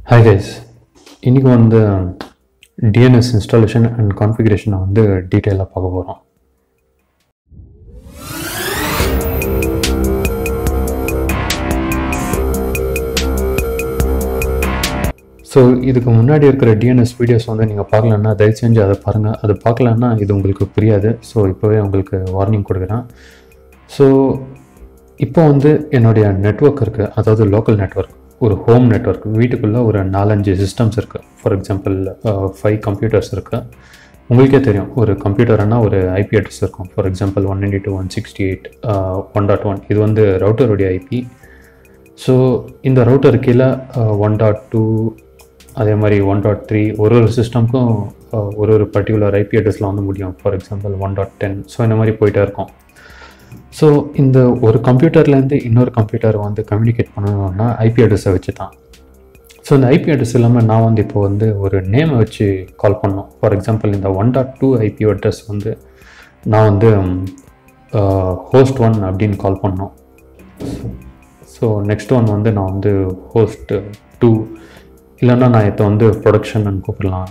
hi guys இன்றைக்கி வந்து DNS installation and கான்ஃபிகரேஷனை வந்து டீட்டெயிலாக பார்க்க போகிறோம் ஸோ இதுக்கு முன்னாடி இருக்கிற டிஎன்எஸ் வீடியோஸ் வந்து நீங்கள் பார்க்கலன்னா தயவு செஞ்சு அதை பாருங்கள் அது பார்க்கலன்னா இது உங்களுக்கு புரியாது ஸோ இப்போவே உங்களுக்கு வார்னிங் கொடுக்குறேன் ஸோ இப்போ வந்து என்னுடைய நெட்ஒர்க் இருக்குது அதாவது லோக்கல் நெட்ஒர்க் ஒரு ஹோம் நெட்ஒர்க் வீட்டுக்குள்ளே ஒரு நாலஞ்சு சிஸ்டம்ஸ் இருக்குது ஃபார் எக்ஸாம்பிள் ஃபைவ் கம்ப்யூட்டர்ஸ் இருக்குது உங்களுக்கே தெரியும் ஒரு கம்ப்யூட்டர்னா ஒரு ஐபி அட்ரஸ் இருக்கும் for example one ninety two one sixty eight one dot one இது வந்து ரவுட்டருடைய ஐபி ஸோ இந்த ரவுட்டர் கீழே ஒன் டாட் டூ அதே மாதிரி ஒன் டாட் த்ரீ ஒரு ஒரு சிஸ்டம்க்கும் ஒரு ஒரு பர்டிகுலர் ஐபி அட்ரஸில் வந்து முடியும் for example one dot ten so இந்த மாதிரி போயிட்டே இருக்கும் ஸோ இந்த ஒரு கம்ப்யூட்டர்லேருந்து இன்னொரு கம்ப்யூட்டர் வந்து கம்யூனிகேட் பண்ணணும்னா ஐபி அட்ரஸை வச்சு தான் ஸோ இந்த ஐபி அட்ரஸ் இல்லாமல் நான் வந்து இப்போ வந்து ஒரு நேமை வச்சு கால் பண்ணோம் ஃபார் எக்ஸாம்பிள் இந்த one dot two IP address வந்து நான் வந்து ஹோஸ்ட் ஒன் அப்படின்னு கால் பண்ணோம் ஸோ நெக்ஸ்ட் ஒன் வந்து நான் வந்து ஹோஸ்ட் டூ இல்லைன்னா நான் இதை வந்து ப்ரொடக்ஷன் கூப்பிடலாம்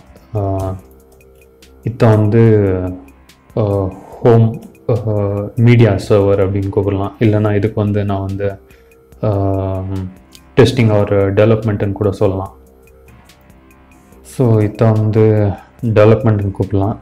இதை வந்து ஹோம் மீடியா சர்வர் அப்படின்னு கூப்பிடலாம் இல்லைனா இதுக்கு வந்து நான் வந்து டெஸ்டிங் ஒரு டெவலப்மெண்ட்டுன்னு கூட சொல்லலாம் ஸோ இதை வந்து டெவலப்மெண்ட்டுன்னு கூப்பிடலாம்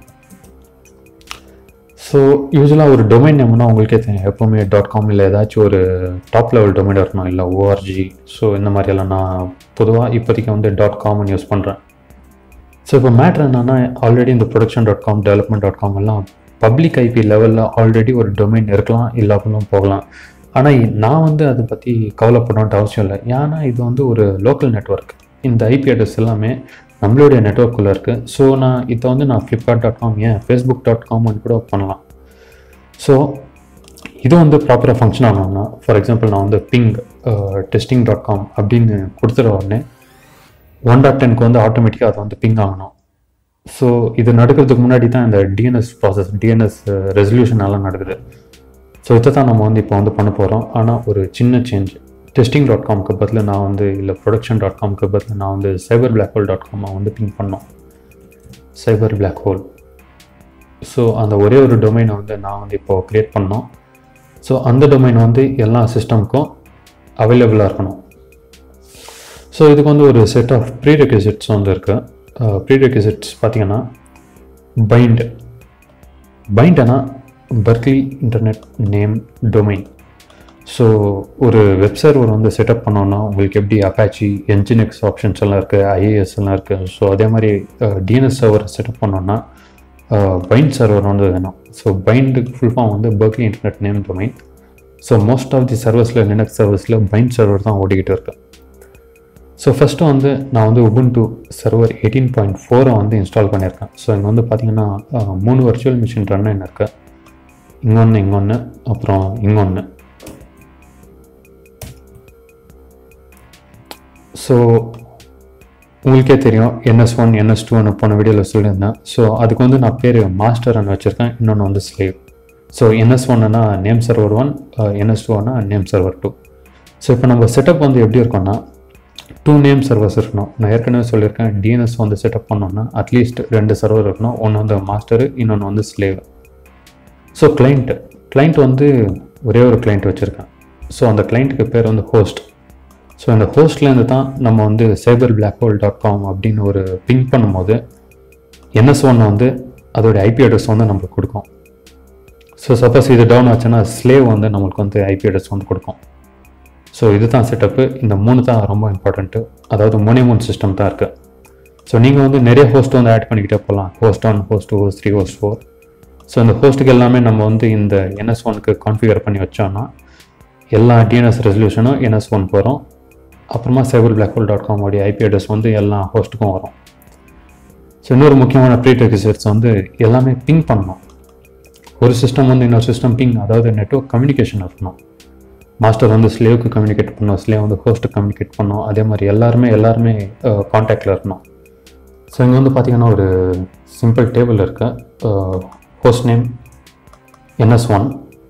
ஸோ யூஸ்வலாக ஒரு டொமைன் நேம்னா உங்களுக்கே தெரியும் எப்போவுமே டாட் காம் இல்லை ஏதாச்சும் ஒரு டாப் லெவல் டொமைன் இருக்கணும் இல்லை ஓஆர்ஜி ஸோ இந்த மாதிரியெல்லாம் நான் பொதுவாக இப்போதைக்கு வந்து டாட் காம்னு யூஸ் பண்ணுறேன் ஸோ இப்போ மேட்ரு என்னென்னா ஆல்ரெடி இந்த production dot com development dot com எல்லாம் பப்ளிக் ஐபி லெவலில் ஆல்ரெடி ஒரு டொமைன் இருக்கலாம் இல்லாமலும் போகலாம் ஆனால் நான் வந்து அதை பற்றி கவலைப்படணுன்ட்டு அவசியம் இல்லை ஏன்னா இது வந்து ஒரு லோக்கல் நெட்ஒர்க் இந்த ஐபி அட்ரஸ் எல்லாமே நம்மளுடைய நெட்ஒர்க்குள்ளே இருக்குது ஸோ நான் இதை வந்து நான் ஃப்ளிப்கார்ட் டாட் காம் ஏன் ஃபேஸ்புக் டாட் காம்னு கூட பண்ணலாம் ஸோ இது வந்து ப்ராப்பராக ஃபங்க்ஷன் ஆகணும்னா ஃபார் எக்ஸாம்பிள் நான் வந்து பிங் டெஸ்டிங் டாட் காம் அப்படின்னு கொடுத்துற உடனே ஒன் டாட் டென்க்கு வந்து ஆட்டோமேட்டிக்காக அதை வந்து பிங் ஆகணும் ஸோ இது நடக்கிறதுக்கு முன்னாடி தான் இந்த டிஎன்எஸ் ப்ராசஸ் டிஎன்எஸ் ரெசல்யூஷன் எல்லாம் நடக்குது ஸோ இதை தான் நம்ம வந்து இப்போ வந்து பண்ண போகிறோம் ஆனால் ஒரு சின்ன சேஞ்ச் டெஸ்டிங் டாட் காம்க்கு பதில் நான் வந்து இல்லை ப்ரொடக்ஷன் டாட் காம்க்கு பதில் நான் வந்து cyber black hole dot com வந்து பிங் பண்ணோம் சைபர் பிளாக் ஹோல் ஸோ அந்த ஒரே ஒரு டொமைனை வந்து நான் வந்து இப்போது க்ரியேட் பண்ணோம் ஸோ அந்த டொமைன் வந்து எல்லா சிஸ்டம்க்கும் அவைலபிளாக இருக்கணும் ஸோ இதுக்கு வந்து ஒரு செட் ஆஃப் ப்ரீ ரெக்விசிட்ஸ் வந்து இருக்குது ப்ரீ ரெக்விசிட்ஸ் பார்த்தீங்கன்னா பைண்ட் பைண்டனா Berkeley internet name domain so ஒரு வெப் சர்வர் வந்து செட்டப் பண்ணோன்னா உங்களுக்கு எப்படி அப்பாச்சி என்ஜினிக்ஸ் ஆப்ஷன்ஸ் எல்லாம் இருக்குது ஐஏஎஸ் எல்லாம் இருக்குது ஸோ அதே மாதிரி டிஎன்எஸ் சர்வர் செட்டப் பண்ணோன்னா பைண்ட் சர்வர் வந்து வேணும் ஸோ பைண்டுக்கு ஃபுல் ஃபார்ம் வந்து Berkeley internet name domain so most of the சர்வஸில் லினக்ஸ் சர்வஸில் பைண்ட் சர்வர் தான் ஓடிக்கிட்டு இருக்கு ஸோ ஃபஸ்ட்டு வந்து நான் வந்து உபுண்டு சர்வர் எயிட்டீன் பாயிண்ட் ஃபோரை வந்து இன்ஸ்டால் பண்ணியிருக்கேன் ஸோ இங்கே வந்து பார்த்தீங்கன்னா மூணு வர்ச்சுவல் மிஷின் ரன் என்ன இருக்கு இங்கொன்று இங்கொன்று அப்புறம் இங்கொன்று ஸோ உங்களுக்கே தெரியும் என்எஸ் ஒன் என்எஸ் டூன்னு போன வீடியோவில் சொல்லியிருந்தேன் ஸோ அதுக்கு வந்து நான் பேர் மாஸ்டர்னு வச்சுருக்கேன் இன்னொன்று வந்து ஸ்லேவ் ஸோ என்எஸ் ஒன்னுனா நேம் சர்வர் ஒன் என்எஸ் டூனா நேம் சர்வர் டூ ஸோ இப்போ நம்ம செட்டப் வந்து எப்படி இருக்கோம்னா டூ நேம் சர்வர்ஸ் இருக்கணும் நான் ஏற்கனவே சொல்லியிருக்கேன் டிஎன்எஸ் வந்து செட்டப் பண்ணோன்னா அட்லீஸ்ட் ரெண்டு சர்வர் இருக்கணும் ஒன்று வந்து மாஸ்டரு இன்னொன்று வந்து ஸ்லேவ் ஸோ கிளைண்ட்டு கிளைண்ட் வந்து ஒரே ஒரு கிளைண்ட் வச்சுருக்கேன் ஸோ அந்த கிளைண்ட்டுக்கு பேர் வந்து ஹோஸ்ட் ஸோ இந்த ஹோஸ்ட்லேருந்து தான் நம்ம வந்து cyber black hole dot com அப்படின்னு ஒரு பிங்க் பண்ணும்போது என்எஸ் ஒன் வந்து அதோடைய ஐபி அட்ரஸ் வந்து நம்மளுக்கு கொடுக்கும் ஸோ சப்போஸ் இது டவுன் ஆச்சுன்னா ஸ்லேவ் வந்து நம்மளுக்கு வந்து ஐபி அட்ரஸ் வந்து கொடுக்கும் ஸோ இதுதான் செட்டப்பு இந்த மூணு தான் ரொம்ப இம்பார்ட்டண்ட்டு அதாவது மூணே மூணு சிஸ்டம் தான் இருக்குது ஸோ நீங்கள் வந்து நிறைய ஹோஸ்ட் வந்து ஆட் பண்ணிக்கிட்டே போகலாம் host one host two host three host four so இந்த ஹோஸ்ட்டுக்கு எல்லாமே நம்ம வந்து இந்த என்எஸ் ஒனுக்கு கான்ஃபிகர் பண்ணி வச்சோன்னா எல்லா டிஎன்எஸ் ரெசல்யூஷனும் என்எஸ் ஒன் போகிறோம் அப்புறமா cyber black hole dot com உடைய ஐபி அட்ரஸ் வந்து எல்லா ஹோஸ்ட்டுக்கும் வரும் ஸோ இன்னொரு முக்கியமான ப்ரீ ரெக்விசிட்ஸ் வந்து எல்லாமே பிங் பண்ணணும் ஒரு சிஸ்டம் வந்து இன்னொரு சிஸ்டம் பிங் அதாவது நெட்ஒர்க் கம்யூனிகேஷன் இருக்கணும் மாஸ்டர் வந்து ஸ்லேவுக்கு கம்யூனிகேட் பண்ணோம் ஸ்லேவ் வந்து ஹோஸ்ட்டுக்கு கம்யூனிகேட் பண்ணோம் அதே மாதிரி எல்லாருமே எல்லாருமே காண்டாக்டில் இருக்கணும் ஸோ இங்கே வந்து பார்த்திங்கன்னா ஒரு சிம்பிள் டேபிள் இருக்கு ஹோஸ்ட் நேம் என்எஸ் ஒன்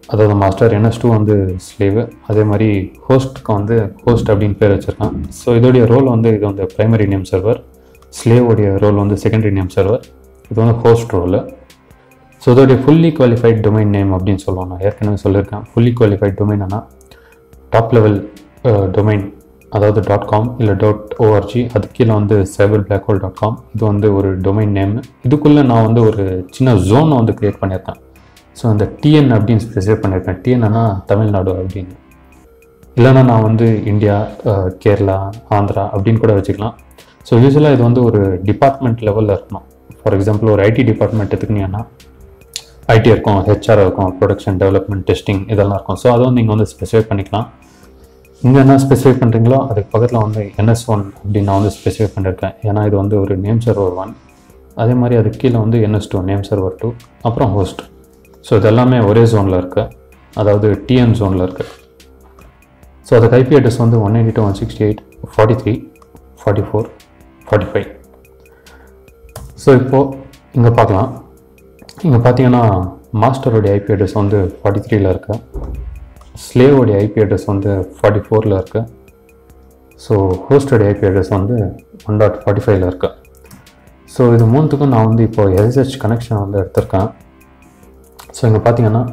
அதாவது மாஸ்டர் என்எஸ் டூ வந்து ஸ்லேவு அதே மாதிரி ஹோஸ்ட்க்கு வந்து ஹோஸ்ட் அப்படின்னு பேர் வச்சுருக்கான் ஸோ இதோடைய ரோல் வந்து இது வந்து ப்ரைமரி நேம் சர்வர் ஸ்லேவோடைய ரோல் வந்து செகண்டரி நேம் சர்வர் இது வந்து ஹோஸ்ட் ரோலு ஸோ இதோடைய ஃபுல்லி குவாலிஃபைட் டொமைன் நேம் அப்படின்னு சொல்லுவோம் நான் ஏற்கனவே சொல்லியிருக்கேன் ஃபுல்லி குவாலிஃபைட் டொமைன்னா டாப் லெவல் டொமைன் அதாவது டாட் காம் இல்லை டாட் ஓஆர்ஜி அது கீழே வந்து cyber black hole dot com இது வந்து ஒரு டொமைன் நேம் இதுக்குள்ளே நான் வந்து ஒரு சின்ன ஜோனை வந்து க்ரியேட் பண்ணியிருக்கேன் ஸோ அந்த டிஎன் அப்படின்னு ஸ்பெசிஃபை பண்ணியிருக்கேன் டிஎன்னா தமிழ்நாடு அப்படின்னு இல்லைன்னா நான் வந்து இந்தியா அஹ், கேரளா ஆந்திரா அப்படின்னு கூட வச்சுக்கலாம் ஸோ யூஸ்வலாக இது வந்து ஒரு டிபார்ட்மெண்ட் லெவலில் இருக்கணும் ஃபார் எக்ஸாம்பிள் ஒரு ஐடி டிபார்ட்மெண்ட் எடுத்துக்கிட்டீங்கன்னா ஐடி இருக்கும் ஹெச்ஆர் இருக்கும் ப்ரொடக்ஷன் டெவலப்மெண்ட் டெஸ்டிங் இதெல்லாம் இருக்கும் ஸோ அதை வந்து நீங்கள் வந்து ஸ்பெசிஃபை பண்ணிக்கலாம் இங்கே என்ன ஸ்பெசிஃபை பண்ணுறீங்களோ அதுக்கு பக்கத்தில் வந்து என்எஸ் ஒன் அப்படின்னு நான் வந்து ஸ்பெசிஃபை பண்ணியிருக்கேன் ஏன்னா இது வந்து ஒரு நேம் சர்வர் ஒன் அதே மாதிரி அதுக்கு கீழே வந்து NS two name server two அப்புறம் ஹோஸ்ட் ஸோ இது எல்லாமே ஒரே ஜோனில் இருக்குது அதாவது டிஎன் ஜோனில் இருக்குது ஸோ அதுக்கு ஐபி அட்ரஸ் வந்து one eighty two one sixty eight forty three forty four forty five so இப்போது இங்கே பார்க்கலாம் இங்கே பார்த்தீங்கன்னா மாஸ்டருடைய ஐபி அட்ரஸ் வந்து ஃபார்ட்டி த்ரீல இருக்கு ஸ்லேவோடைய ஐபி அட்ரஸ் வந்து ஃபார்ட்டி ஃபோரில் இருக்கு ஸோ ஹோஸ்டோடைய ஐபி அட்ரஸ் வந்து ஒன் டாட் ஃபார்ட்டி ஃபைவ்ல இருக்கு ஸோ இது மூணுத்துக்கும் நான் வந்து இப்போ எஸ்எஸ்ஹெச் கனெக்ஷன் வந்து எடுத்திருக்கேன் ஸோ இங்கே பார்த்தீங்கன்னா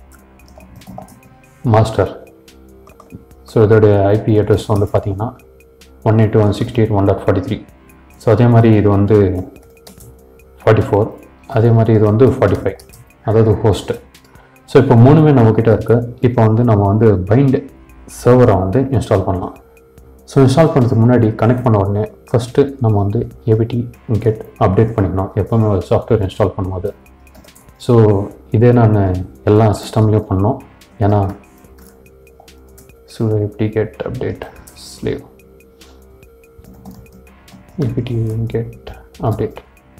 மாஸ்டர் ஸோ இதோடைய ஐபி அட்ரஸ் வந்து பார்த்தீங்கன்னா one eight one sixty eight one dot forty three so அதே மாதிரி இது வந்து ஃபார்ட்டி ஃபோர் அதே மாதிரி இது வந்து ஃபார்ட்டி ஃபைவ் அதாவது ஹோஸ்ட்டு ஸோ இப்போ மூணுமே நம்மக்கிட்ட இருக்கு இப்போ வந்து நம்ம வந்து பைண்ட் சர்வரை வந்து இன்ஸ்டால் பண்ணலாம் ஸோ இன்ஸ்டால் பண்ணுறதுக்கு முன்னாடி கனெக்ட் பண்ண உடனே ஃபஸ்ட்டு நம்ம வந்து ஏபிடி கெட் அப்டேட் பண்ணிக்கணும் எப்போவுமே ஒரு சாஃப்ட்வேர் இன்ஸ்டால் பண்ணும்போது ஸோ இதே நான் எல்லா சிஸ்டம்லேயும் பண்ணோம் ஏன்னா sudo apt get update slave apt get update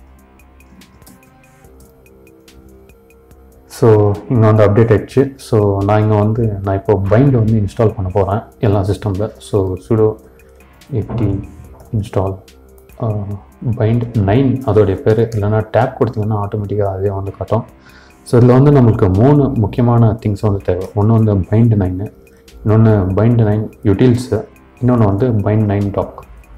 so இங்கே வந்து அப்டேட் ஆயிடுச்சு ஸோ நான் இங்கே வந்து நான் இப்போ பைண்ட் வந்து இன்ஸ்டால் பண்ண போகிறேன் எல்லா சிஸ்டமில் so sudo APT install bind nine அதோடைய பேர் இல்லைன்னா டேப் கொடுத்தீங்கன்னா ஆட்டோமேட்டிக்காக அதே வந்து காட்டும் ஸோ இதில் வந்து நம்மளுக்கு மூணு முக்கியமான திங்ஸ் வந்து தேவை ஒன்று வந்து பைண்ட் நைனு இன்னொன்று பைண்ட் நைன் யூட்டில்ஸு இன்னொன்று வந்து bind nine doc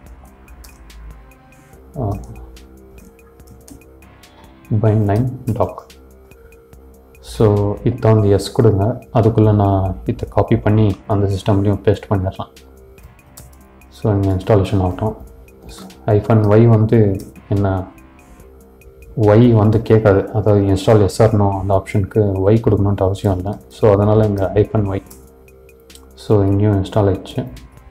bind nine doc so இதை வந்து எஸ் கொடுங்க அதுக்குள்ளே நான் இதை காப்பி பண்ணி அந்த சிஸ்டம்லேயும் பேஸ்ட் பண்ணிடுறேன் ஸோ இங்கே இன்ஸ்டாலேஷன் ஆகட்டும் ஐஃபன் ஒய் வந்து என்ன ஒய் வந்து கேட்காது அதாவது இன்ஸ்டால் எஸ்ஆர்னோ அந்த ஆப்ஷனுக்கு ஒய் கொடுக்கணுன்ட்டு அவசியம் இல்லை ஸோ அதனால் இங்கே ஐஃபன் ஒய் ஸோ இங்கேயும் இன்ஸ்டால் ஆயிடுச்சு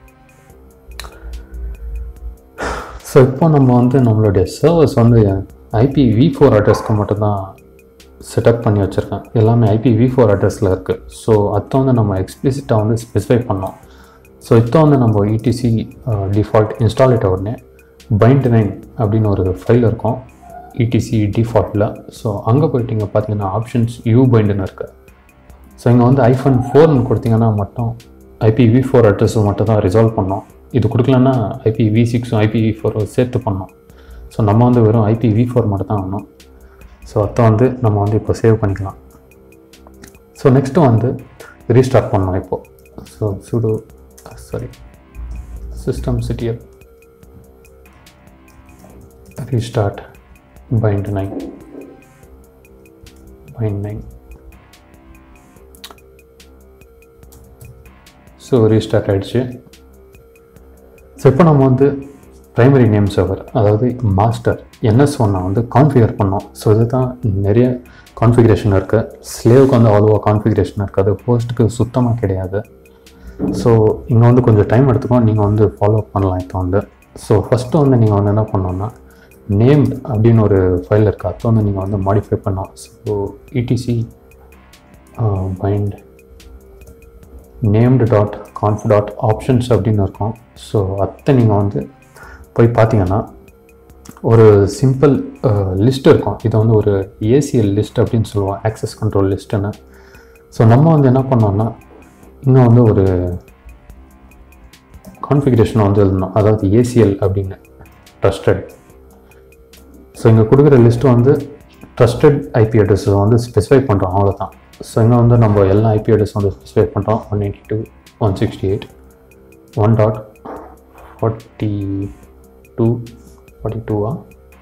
ஸோ இப்போ நம்ம வந்து நம்மளுடைய சர்வர்ஸ் வந்து ஐபி வி ஃபோர் அட்ரஸ்க்கு மட்டும்தான் செட்டப் பண்ணி வச்சுருக்கேன் எல்லாமே ஐபி வி ஃபோர் அட்ரஸில் இருக்குது ஸோ அதை வந்து நம்ம எக்ஸ்பிளிசிட்டாக வந்து ஸ்பெசிஃபை பண்ணோம் ஸோ இப்போ வந்து நம்ம இடிசி டிஃபால்ட் இன்ஸ்டால் ஆகிட்ட உடனே பைண்ட் நைன் அப்படின்னு ஒரு ஃபைல் இருக்கும் இடிசி டிஃபால்ட்டில் ஸோ அங்கே போயிட்டு இங்கே பார்த்தீங்கன்னா ஆப்ஷன்ஸ் யூ பைண்டுன்னு இருக்குது ஸோ இங்கே வந்து ஐஃபோன் ஃபோர்னு கொடுத்தீங்கன்னா மட்டும் ஐபி வி ஃபோர் அட்ரஸும் மட்டும் தான் ரிசால்வ் பண்ணோம் இது கொடுக்கலன்னா ஐபி வி சிக்ஸும் ஐபி வி ஃபோரும் சேர்த்து பண்ணோம் ஸோ நம்ம வந்து வெறும் ஐபி வி ஃபோர் மட்டும் தான் ஆகணும் ஸோ அதை வந்து நம்ம வந்து இப்போ சேவ் பண்ணிக்கலாம் ஸோ நெக்ஸ்ட்டு வந்து ரீஸ்டார்ட் பண்ணோம் இப்போது so sudo sorry system CTL restart bind nine bind nine so restart ஆகிடுச்சு ஸோ இப்போ நம்ம வந்து ப்ரைமரி நேம் சர்வர் அதாவது மாஸ்டர் என்எஸ் ஒன்னை வந்து கான்ஃபிகர் பண்ணோம் ஸோ இதுதான் நிறைய கான்ஃபிகரேஷன் இருக்குது ஸ்லேவுக்கு வந்து அவ்வளோவா கான்ஃபிகரேஷன் இருக்காது ஹோஸ்ட்டுக்கு சுத்தமாக கிடையாது ஸோ இங்கே வந்து கொஞ்சம் டைம் எடுத்துக்கும் நீங்கள் வந்து ஃபாலோ பண்ணலாம் இப்போ வந்து ஸோ ஃபஸ்ட்டு வந்து நீங்கள் வந்து என்ன பண்ணோன்னா நேம் அப்படின்னு ஒரு ஃபைல் இருக்குது அதை வந்து நீங்கள் வந்து மாடிஃபை பண்ணோம் ஸோ இடிசி bind named dot conf dot options அப்படின்னு இருக்கும் ஸோ அத்தை நீங்கள் வந்து போய் பார்த்தீங்கன்னா ஒரு சிம்பிள் லிஸ்ட் இருக்கும் இது வந்து ஒரு ஏசிஎல் லிஸ்ட் அப்படின்னு சொல்லுவோம் ஆக்சஸ் கண்ட்ரோல் லிஸ்ட்டுன்னு ஸோ நம்ம வந்து என்ன பண்ணோம்னா இன்னும் வந்து ஒரு கான்ஃபிகரேஷனை வந்து எழுதணும் அதாவது ஏசிஎல் அப்படின்னு ட்ரஸ்டட் ஸோ இங்கே கொடுக்குற லிஸ்ட்டு வந்து ட்ரஸ்டட் ஐபி அட்ரஸ் வந்து ஸ்பெசிஃபை பண்ணுறோம் அவ்வளோதான் ஸோ இங்கே வந்து நம்ம எல்லா ஐபி அட்ரஸ் வந்து ஸ்பெசிஃபை பண்ணுறோம் one eighty two one sixty eight one dot forty two forty டூவா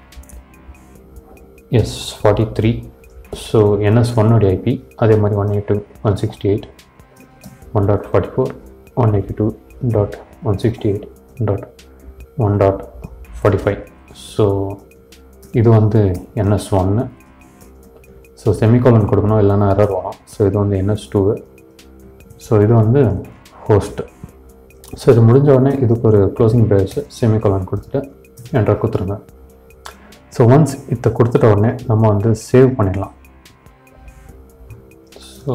s forty three so NS ஒன்னோடைய ஐபி அதே மாதிரி one eight two one sixty eight one dot forty four one eighty two dot one sixty eight dot one dot forty five so இது வந்து NS ஒன்று so semicolon கொடுக்கணும் இல்லைன்னா error வரும் so இது வந்து என்எஸ் டூவு ஸோ இது வந்து ஹோஸ்ட்டு ஸோ இது முடிஞ்ச உடனே இதுக்கு ஒரு க்ளோசிங் ப்ரைஸ் செமிகாலன் கொடுத்துட்டு என்டர் கொடுத்துருங்க ஸோ ஒன்ஸ் இதை கொடுத்துட்ட உடனே நம்ம வந்து சேவ் பண்ணிடலாம் ஸோ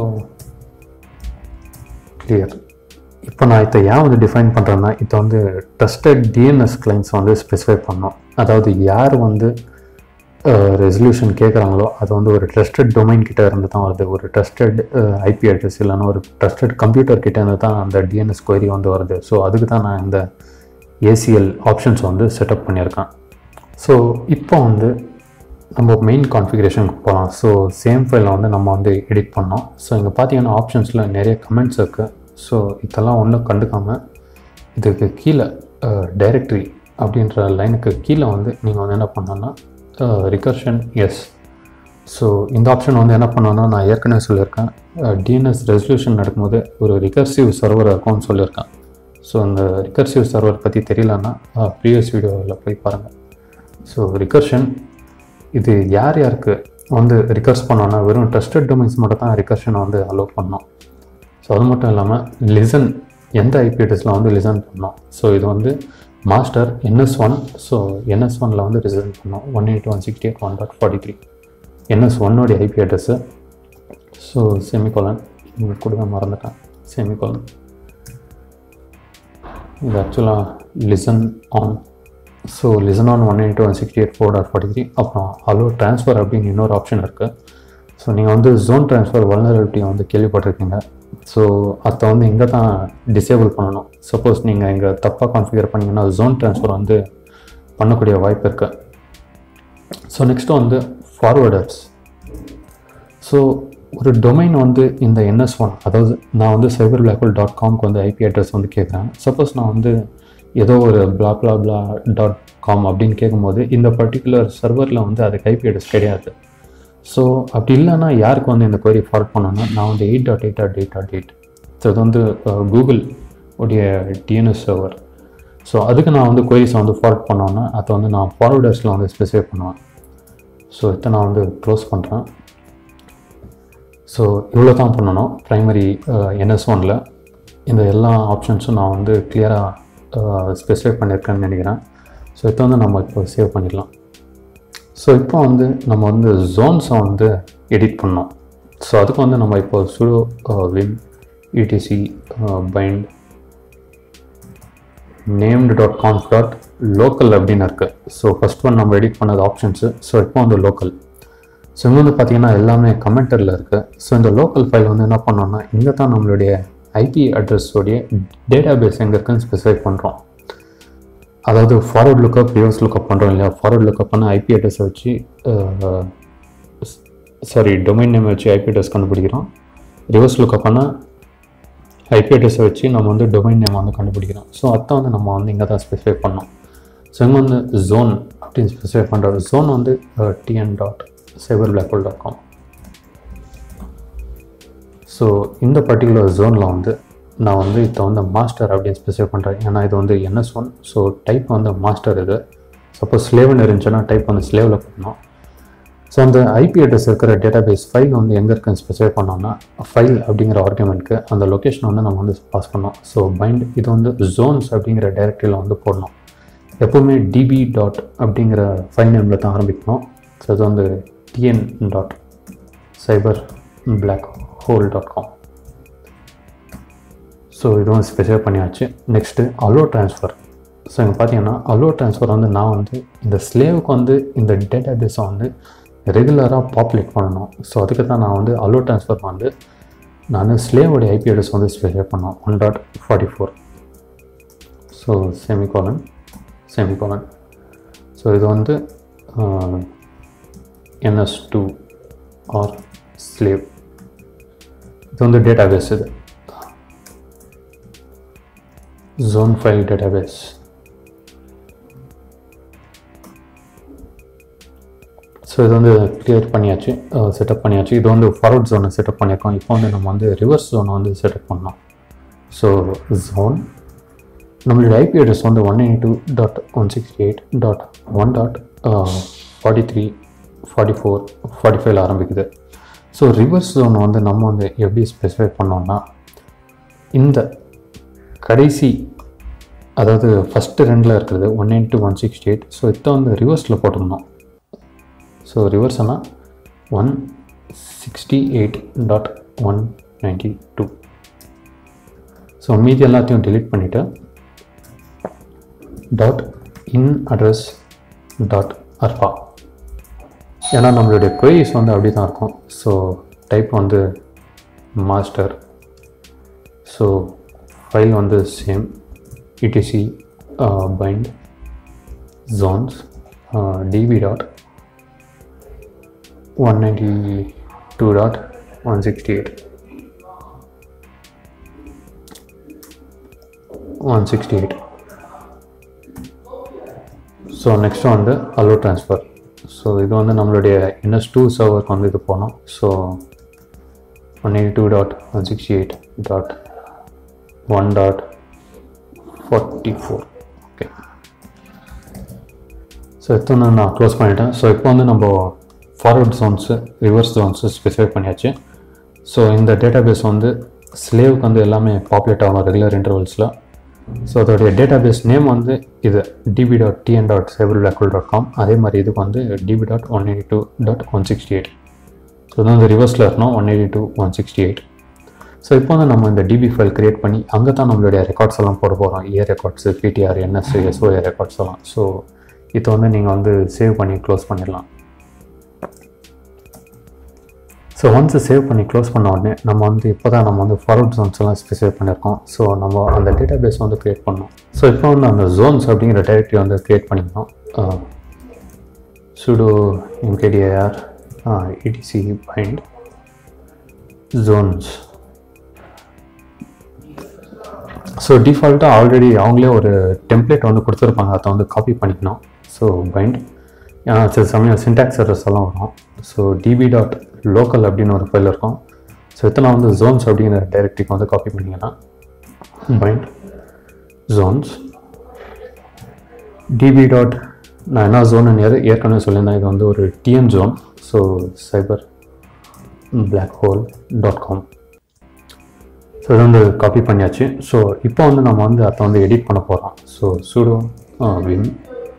கிளியர் இப்போ நான் இதை ஏன் வந்து டிஃபைன் பண்ணுறேன்னா இதை வந்து ட்ரஸ்டட் டிஎன்எஸ் கிளைண்ட்ஸ் வந்து ஸ்பெசிஃபை பண்ணோம் அதாவது யார் வந்து ரெசல்யூஷன் கேட்குறாங்களோ அது வந்து ஒரு ட்ரஸ்டட் டொமைன் கிட்ட இருந்து தான் வருது ஒரு ட்ரஸ்டட் ஐபி அட்ரஸ் இல்லைன்னா ஒரு ட்ரஸ்டட் கம்ப்யூட்டர் கிட்ட இருந்து தான் அந்த டிஎன்எஸ் கொயரி வந்து வருது ஸோ அதுக்கு தான் நான் இந்த ஏசிஎல் ஆப்ஷன்ஸ் வந்து செட்டப் பண்ணியிருக்கேன் ஸோ இப்போ வந்து நம்ம மெயின் கான்ஃபிகரேஷனுக்கு போகலாம் ஸோ சேம் ஃபைலில் வந்து நம்ம வந்து எடிட் பண்ணோம் ஸோ இங்கே பார்த்தீங்கன்னா ஆப்ஷன்ஸில் நிறைய கமெண்ட்ஸ் இருக்குது ஸோ இதெல்லாம் ஒன்றும் கண்டுக்காமல் இதுக்கு கீழே டைரக்டரி அப்படின்ற லைனுக்கு கீழே வந்து நீங்கள் வந்து என்ன பண்ணோன்னா ரிகர்ஷன் எஸ் ஸோ இந்த ஆப்ஷன் வந்து என்ன பண்ணோன்னா நான் ஏற்கனவே சொல்லியிருக்கேன் டிஎன்எஸ் ரெசல்யூஷன் நடக்கும்போது ஒரு ரிகர்சிவ் சர்வர் இருக்கும்னு சொல்லியிருக்கேன் ஸோ அந்த ரிகர்சிவ் சர்வர் பற்றி தெரியலன்னா ப்ரீவியஸ் வீடியோவில் போய் பாருங்கள் ஸோ ரிகர்ஷன் இது யார் யாருக்கு வந்து ரிகர்ஸ் பண்ணோன்னா வெறும் ட்ரஸ்டட் டொமைன்ஸ் மட்டும் தான் ரிகர்ஷனை வந்து அலோவ் பண்ணோம் ஸோ அது மட்டும் இல்லாமல் லிசன் எந்த ஐபி அட்ரஸில் வந்து லிசன் பண்ணோம் ஸோ இது வந்து master NS one so NS ஒனில் வந்து ரிசன் பண்ணோம் one eight one sixty eight one dot forty three NS ஒன்னோடைய ஐபி அட்ரஸ்ஸு ஸோ செமிகோலன் இங்கே கொடுக்க மறந்துட்டேன் செமிகோலன் இது ஆக்சுவலாக listen on so listen on one eight one sixty eight four dot forty three அப்புறம் அலோ ட்ரான்ஸ்ஃபர் அப்படின்னு இன்னொரு option இருக்குது ஸோ நீங்கள் வந்து ஜோன் ட்ரான்ஸ்ஃபர் வல்னரபிலிட்டியை வந்து கேள்விப்பட்டிருக்கீங்க ஸோ அதை வந்து இங்கே தான் டிசேபிள் பண்ணணும் சப்போஸ் நீங்கள் இங்கே தப்பாக கான்ஃபிகர் பண்ணிங்கன்னா ஜோன் ட்ரான்ஸ்ஃபர் வந்து பண்ணக்கூடிய வாய்ப்பு இருக்குது ஸோ நெக்ஸ்ட்டு வந்து ஃபார்வர்டர்ஸ் ஸோ ஒரு டொமைன் வந்து இந்த என்எஸ் ஒன் அதாவது நான் வந்து சைபர் பிளாக்ஹோல் டாட் காம்க்கு வந்து ஐபி அட்ரஸ் வந்து கேட்குறேன் சப்போஸ் நான் வந்து ஏதோ ஒரு பிளா பிளா பிளா டாட் காம் அப்படின்னு கேட்கும்போது இந்த பர்டிகுலர் சர்வரில் வந்து அதுக்கு ஐபி அட்ரஸ் கிடையாது ஸோ அப்படி இல்லைன்னா யாருக்கு வந்து இந்த கொயரி ஃபார்வர்ட் பண்ணணும்னா நான் வந்து eight dot eight dot eight dot eight so இது வந்து கூகுள் உடைய டிஎன்எஸ் சர்வர் ஸோ அதுக்கு நான் வந்து கொயரிஸை வந்து ஃபார்வர்ட் பண்ணோன்னா அதை வந்து நான் ஃபார்வர்டர்ஸில் வந்து ஸ்பெசிஃபை பண்ணுவேன் ஸோ இதை நான் வந்து க்ளோஸ் பண்ணுறேன் ஸோ இவ்வளோ தான் பண்ணணும் ப்ரைமரி என்எஸ் ஒனில் இந்த எல்லா ஆப்ஷன்ஸும் நான் வந்து கிளியராக ஸ்பெசிஃபை பண்ணியிருக்கேன்னு நினைக்கிறேன் ஸோ இதை வந்து நம்ம இப்போ சேவ் பண்ணிடலாம் ஸோ இப்போ வந்து நம்ம வந்து ஜோன்ஸை வந்து எடிட் பண்ணோம் ஸோ அதுக்கு வந்து நம்ம இப்போ sudo vim etc bind named dot conf dot local அப்படின்னு இருக்குது ஸோ ஃபஸ்ட் ஒன் நம்ம எடிட் பண்ணது ஆப்ஷன்ஸு ஸோ இப்போ வந்து லோக்கல் ஸோ இங்கே வந்து பார்த்தீங்கன்னா எல்லாமே கமெண்டரில் இருக்குது ஸோ இந்த லோக்கல் ஃபைல் வந்து என்ன பண்ணோம்னா இங்கே தான் நம்மளுடைய ஐபி அட்ரஸோடைய டேட்டா பேஸ் எங்கே இருக்குன்னு ஸ்பெசிஃபை பண்ணுறோம் அதாவது ஃபார்வர்ட் லுக்கப் ரிவர்ஸ் லுக்கப் பண்ணுறோம் இல்லையா ஃபார்வர்ட் லுக்கப் பண்ண ஐபி அட்ரஸை வச்சு சாரி டொமைன் நேம் வச்சு ஐபி அட்ரஸ் கண்டுபிடிக்கிறோம் ரிவர்ஸ் லுக்கப் பண்ணால் ஐபி அட்ரஸை வச்சு நம்ம வந்து டொமைன் நேம் வந்து கண்டுபிடிக்கிறோம் ஸோ அதான் வந்து நம்ம வந்து இங்கே தான் ஸ்பெசிஃபை பண்ணோம் ஸோ இங்கே வந்து ஜோன் அப்படின்னு ஸ்பெசிஃபை பண்ணுற ஜோன் வந்து DN dot cyber blackhole dot com so இந்த பர்டிகுலர் ஜோனில் வந்து நான் வந்து இதை வந்து மாஸ்டர் அப்படின்னு ஸ்பெசிஃபை பண்ணுறேன் ஏன்னா இது வந்து என்எஸ் ஒன் ஸோ டைப் வந்து மாஸ்டர் இது சப்போஸ் ஸ்லேவ்னு இருந்துச்சுன்னா டைப் வந்து ஸ்லேவில் பண்ணணும் ஸோ அந்த ஐபி அட்ரஸ் இருக்கிற டேட்டா பேஸ் ஃபைல் வந்து எங்கே இருக்குன்னு ஸ்பெசிஃபை பண்ணோம்னா ஃபைல் அப்படிங்கிற ஆர்குமெண்ட்க்கு அந்த லொக்கேஷன் வந்து நம்ம வந்து பாஸ் பண்ணோம் ஸோ பைண்ட் இது வந்து ஜோன்ஸ் அப்படிங்கிற டைரக்டரியில் வந்து போடணும் எப்போவுமே டிபி டாட் அப்படிங்கிற ஃபைல் நேமில் தான் ஆரம்பிக்கணும் ஸோ இது வந்து DN dot cyber black hole dot com so இதுவும் ஸ்பெசிஃபை பண்ணியாச்சு நெக்ஸ்ட்டு அலோ ட்ரான்ஸ்ஃபர் ஸோ இங்கே பார்த்தீங்கன்னா அலோ ட்ரான்ஸ்ஃபர் வந்து நான் வந்து இந்த ஸ்லேவுக்கு வந்து இந்த டேட்டா பேஸை வந்து ரெகுலராக பாப்புலேட் பண்ணணும் ஸோ அதுக்கு தான் நான் வந்து அலோ ட்ரான்ஸ்ஃபர் வந்து நான் ஸ்லேவோடைய ஐபி அட்ரஸ் வந்து ஸ்பெசிஃபை பண்ணோம் one dot forty four so semicolon semicolon so இது வந்து என்எஸ் டூ ஆர் ஸ்லேவ் இது வந்து டேட்டாபேஸ் இது ஜோன் ஃபைல் டேட்டாபேஸ் ஸோ இது வந்து கிளியர் பண்ணியாச்சு செட்டப் பண்ணியாச்சு இது வந்து ஃபார்வர்ட் ஜோனை செட்டப் பண்ணியிருக்கோம் இப்போ வந்து நம்ம வந்து ரிவர்ஸ் ஜோனை வந்து செட்டப் பண்ணோம் ஸோ ஜோன் நம்மளோட ஐபி அட்ரஸ் வந்து one eighty two dot one sixty eight dot one dot forty three forty four forty ஃபைவ்ல ஆரம்பிக்குது ஸோ ரிவர்ஸ் ஜோன் வந்து நம்ம வந்து எப்படி ஸ்பெசிஃபை பண்ணோம்னா இந்த கடைசி அதாவது ஃபஸ்ட்டு ரெண்டில் இருக்கிறது one eight two one sixty eight so இதை வந்து ரிவர்ஸில் போட்டிருந்தோம் ஸோ ரிவர்ஸ் ஆனால் one sixty eight dot one ninety two so மீதி எல்லாத்தையும் delete பண்ணிவிட்டு dot in address dot arpa ஏன்னா நம்மளுடைய queries வந்து அப்படி தான் இருக்கும் ஸோ டைப் வந்து மாஸ்டர் ஸோ ஃபைல் வந்து same etc bind zones DB dot one ninety two dot one sixty eight one sixty eight so next வந்து அலோ ட்ரான்ஸ்ஃபர் ஸோ இது வந்து நம்மளுடைய என்எஸ் டூ சர்வருக்கு வந்து இது போனோம் so one eighty two dot one sixty eight dot one dot forty four okay so எத்தனை நான் க்ளோஸ் பண்ணிட்டேன் ஸோ இப்போ வந்து நம்ம forward zones reverse zones specify பண்ணியாச்சு ஸோ இந்த டேட்டாபேஸ் வந்து ஸ்லேவுக்கு வந்து எல்லாமே பாப்புலேட் ஆகும் ரெகுலர் இன்டர்வல்ஸில் ஸோ அதோடைய டேட்டாபேஸ் நேம் வந்து இது DB dot TN dot cyber blackhole dot com அதே மாதிரி இதுக்கு வந்து DB dot one eighty two dot one sixty eight so இது வந்து ரிவர்ஸில் இருக்கணும் one eighty two one sixty eight so இப்போ வந்து நம்ம இந்த டிபி ஃபைல் கிரியேட் பண்ணி அங்கே தான் நம்மளுடைய ரெக்கார்ட்ஸ் எல்லாம் போட போகிறோம் A records PTR NS SOA records எல்லாம் ஸோ இதை வந்து நீங்கள் வந்து சேவ் பண்ணி க்ளோஸ் பண்ணிடலாம் ஸோ ஒன்ஸ் சேவ் பண்ணி க்ளோஸ் பண்ண உடனே நம்ம வந்து இப்போ தான் நம்ம வந்து ஃபார்வர்ட் ஜோன்ஸ் எல்லாம் ஸ்பெசிஃபை பண்ணியிருக்கோம் ஸோ நம்ம அந்த டேட்டா பேஸ் வந்து க்ரியேட் பண்ணோம் ஸோ இப்போ வந்து அந்த ஜோன்ஸ் அப்படிங்கிற டைரக்டரி வந்து க்ரியேட் பண்ணிக்கணும் sudo mkdir etc bind zones so டிஃபால்ட்டாக ஆல்ரெடி அவங்களே ஒரு டெம்ப்ளேட் வந்து கொடுத்துருப்பாங்க அதை வந்து காப்பி பண்ணிக்கணும் ஸோ பைண்ட் சில சமயம் சின்டாக்ஸ் எரர்ஸ் எல்லாம் வரும் ஸோ டிபி டாட் லோக்கல் அப்படின்னு ஒரு ஃபைல் இருக்கும் ஸோ இத்தனை வந்து ஜோன்ஸ் அப்படிங்கிற டைரக்டரிக்கு வந்து காப்பி பண்ணிங்கன்னா பைண்ட் ஜோன்ஸ் டிபி டாட் நான் என்ன ஜோன் ஏற்கனவே சொல்லியிருந்தேன் இது வந்து ஒரு DN zone so cyber black hole dot com so இது வந்து காப்பி பண்ணியாச்சு ஸோ இப்போ வந்து நம்ம வந்து அதை வந்து எடிட் பண்ண போகிறோம் ஸோ சுடோ வின்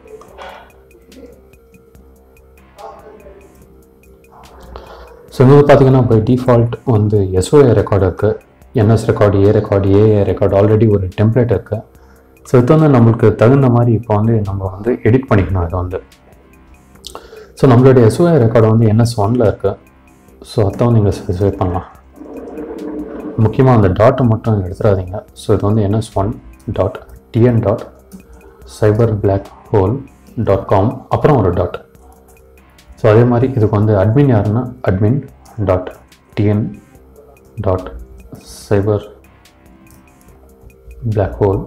ஸோ இங்கே பார்த்தீங்கன்னா இப்போ டிஃபால்ட் வந்து எஸ்ஓஏ ரெக்கார்டு இருக்குது NS record A record AA record already ஒரு டெம்ப்ளேட் இருக்குது ஸோ இது வந்து நம்மளுக்கு தகுந்த மாதிரி இப்போ வந்து நம்ம வந்து எடிட் பண்ணிக்கணும் இதை வந்து ஸோ நம்மளுடைய எஸ்ஓஏ ரெக்கார்டு வந்து என்எஸ் ஒனில் இருக்குது ஸோ அதான் நீங்கள் ஸ்பெசிஃபை பண்ணலாம் முக்கியமாக அந்த டாட்டை மட்டும் எடுத்துடாதீங்க ஸோ இது வந்து NS one dot TN dot cyber black hole dot com அப்புறம் ஒரு டாட் ஸோ அதே மாதிரி இதுக்கு வந்து அட்மின் யாருன்னா admin dot TN dot cyber black hole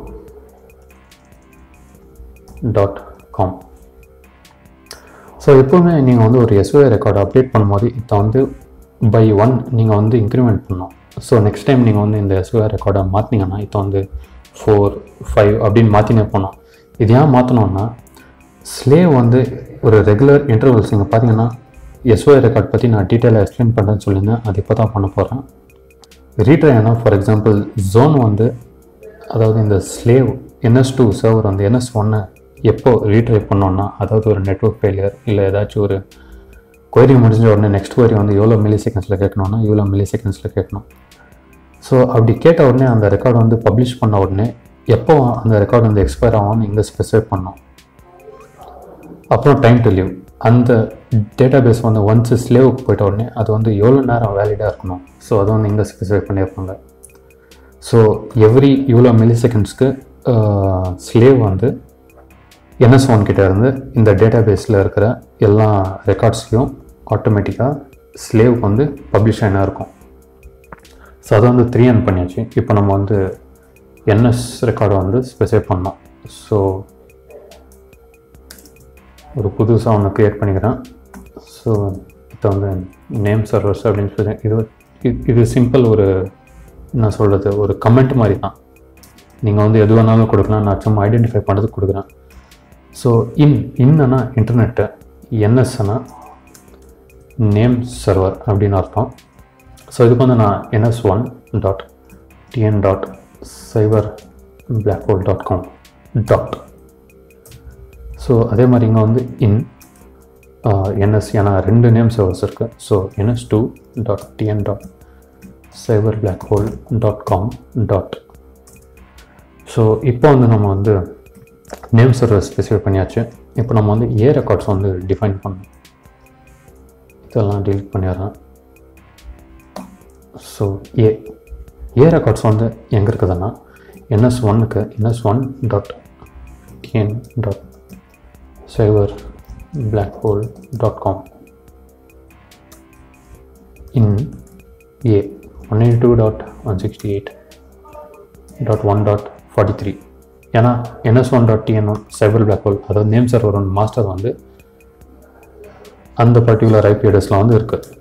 dot com so எப்போவுமே நீங்கள் வந்து ஒரு எஸ்ஓஏ ரெக்கார்டு அப்டேட் பண்ணும்போது இதை வந்து பை ஒன் நீங்கள் வந்து இன்க்ரிமெண்ட் பண்ணணும் ஸோ நெக்ஸ்ட் டைம் நீங்கள் வந்து இந்த எஸ்ஓஏ ரெக்கார்டை மாற்றினீங்கன்னா இதை வந்து ஃபோர் ஃபைவ் அப்படின்னு மாற்றினே போனோம் இது ஏன் மாற்றணும்னா ஸ்லேவ் வந்து ஒரு ரெகுலர் இன்டர்வல்ஸ் நீங்கள் பார்த்தீங்கன்னா எஸ்ஓஐ ரெக்கார்ட் பற்றி நான் டீட்டெயிலாக எக்ஸ்பிளைன் பண்ணுறேன்னு சொல்லியிருந்தேன் அது இப்போ தான் பண்ண போகிறேன் ரீட்ரை ஏன்னா ஃபார் எக்ஸாம்பிள் ஜோன் வந்து அதாவது இந்த ஸ்லேவ் என்எஸ் டூ சர்வர் வந்து என்எஸ் ஒன்னை எப்போ ரீட்ரை பண்ணோன்னா அதாவது ஒரு நெட்ஒர்க் ஃபெயிலியர் இல்லை ஏதாச்சும் ஒரு கொயரி முடிஞ்ச உடனே நெக்ஸ்ட் கொயரி வந்து எவ்வளோ மில்லி செகண்ட்ஸில் கேட்கணும்னா இவ்வளோ மில்லி செகண்ட்ஸில் கேட்கணும் ஸோ அப்படி கேட்ட உடனே அந்த ரெக்கார்டு வந்து பப்ளிஷ் பண்ண உடனே எப்போ அந்த ரெக்கார்டு வந்து எக்ஸ்பயர் ஆகும்னு இங்கே ஸ்பெசிஃபை பண்ணோம் அப்புறம் டைம் டு லீவ் அந்த டேட்டா பேஸ் வந்து ஒன்ஸ் ஸ்லேவுக்கு போயிட்ட உடனே அது வந்து எவ்வளோ நேரம் வேலிடாக இருக்கணும் ஸோ அதை வந்து இங்கே ஸ்பெசிஃபை பண்ணியிருப்பாங்க ஸோ எவ்ரி இவ்வளோ மில்லி செகண்ட்ஸ்க்கு ஸ்லேவ் வந்து என்எஸ் ஒன் கிட்ட இருந்து இந்த டேட்டா பேஸில் இருக்கிற எல்லா ரெக்கார்ட்ஸையும் ஆட்டோமேட்டிக்காக ஸ்லேவுக்கு வந்து பப்ளிஷ் ஆகினா இருக்கும் ஸோ அதை வந்து த்ரீ என் பண்ணியாச்சு இப்போ நம்ம வந்து என்எஸ் ரெக்கார்டை வந்து ஸ்பெசிஃபை பண்ணோம் ஸோ ஒரு புதுசாக ஒன்று க்ரியேட் பண்ணிக்கிறேன் ஸோ இதை வந்து நேம் சர்வர்ஸ் அப்படின்னு சொல்லி இது இது- இது சிம்பிள் ஒரு என்ன சொல்கிறது ஒரு கமெண்ட் மாதிரி தான் நீங்கள் வந்து எது வேணாலும் கொடுக்கலாம் நான் சும்மா ஐடென்டிஃபை பண்ணுறதுக்கு கொடுக்குறேன் ஸோ இன் இன்னனா இன்டர்நெட்டு என்எஸ்னா நேம் சர்வர் அப்படின்னு அர்த்தம் ஸோ இதுக்கு வந்து நான் NS one dot TN dot cyber black hole dot com dot so அதே மாதிரி இங்கே வந்து இன் என்எஸ் ஏன்னா ரெண்டு நேம் சர்வர்ஸ் இருக்குது so NS two dot TN dot cyber black hole dot com dot so இப்போ வந்து நம்ம வந்து நேம் சர்வர் ஸ்பெசிஃபை பண்ணியாச்சு இப்போ நம்ம வந்து ஏ ரெக்கார்ட்ஸ் வந்து டிஃபைன் பண்ணணும் இதெல்லாம் delete பண்ணிடுறேன் ஸோ ஏ ஏ ரெக்கார்ட்ஸ் வந்து எங்கே இருக்குதுன்னா என்எஸ் ஒன்னுக்கு NS one dot TN dot cyber black hole dot com in A one eighty two dot one sixty eight dot one dot forty three ஏன்னா NS one dot DN one cyber black hole அதாவது name server one master வந்து அந்த particular IP அட்ரஸில் வந்து இருக்குது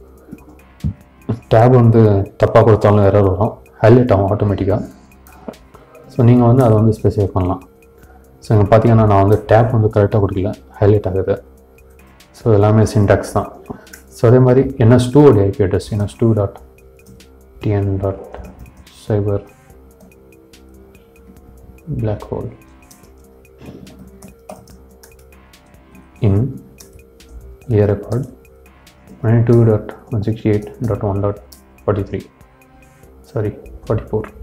tape வந்து தப்பாக கொடுத்தாலும் எரர் வரும் ஹைலைட் ஆகும் ஆட்டோமேட்டிக்காக ஸோ நீங்கள் வந்து அதை வந்து ஸ்பெசிஃபை பண்ணலாம் ஸோ இங்கே பார்த்தீங்கன்னா நான் வந்து டேப் வந்து கரெக்டாக கொடுக்கல ஹைலைட் ஆகுது ஸோ எல்லாமே சின்டாக்ஸ் தான் ஸோ அதே மாதிரி என்எஸ் டூ உடைய IP address NS two dot TN dot cyber black hole in year record 92.168.1.43 sorry 44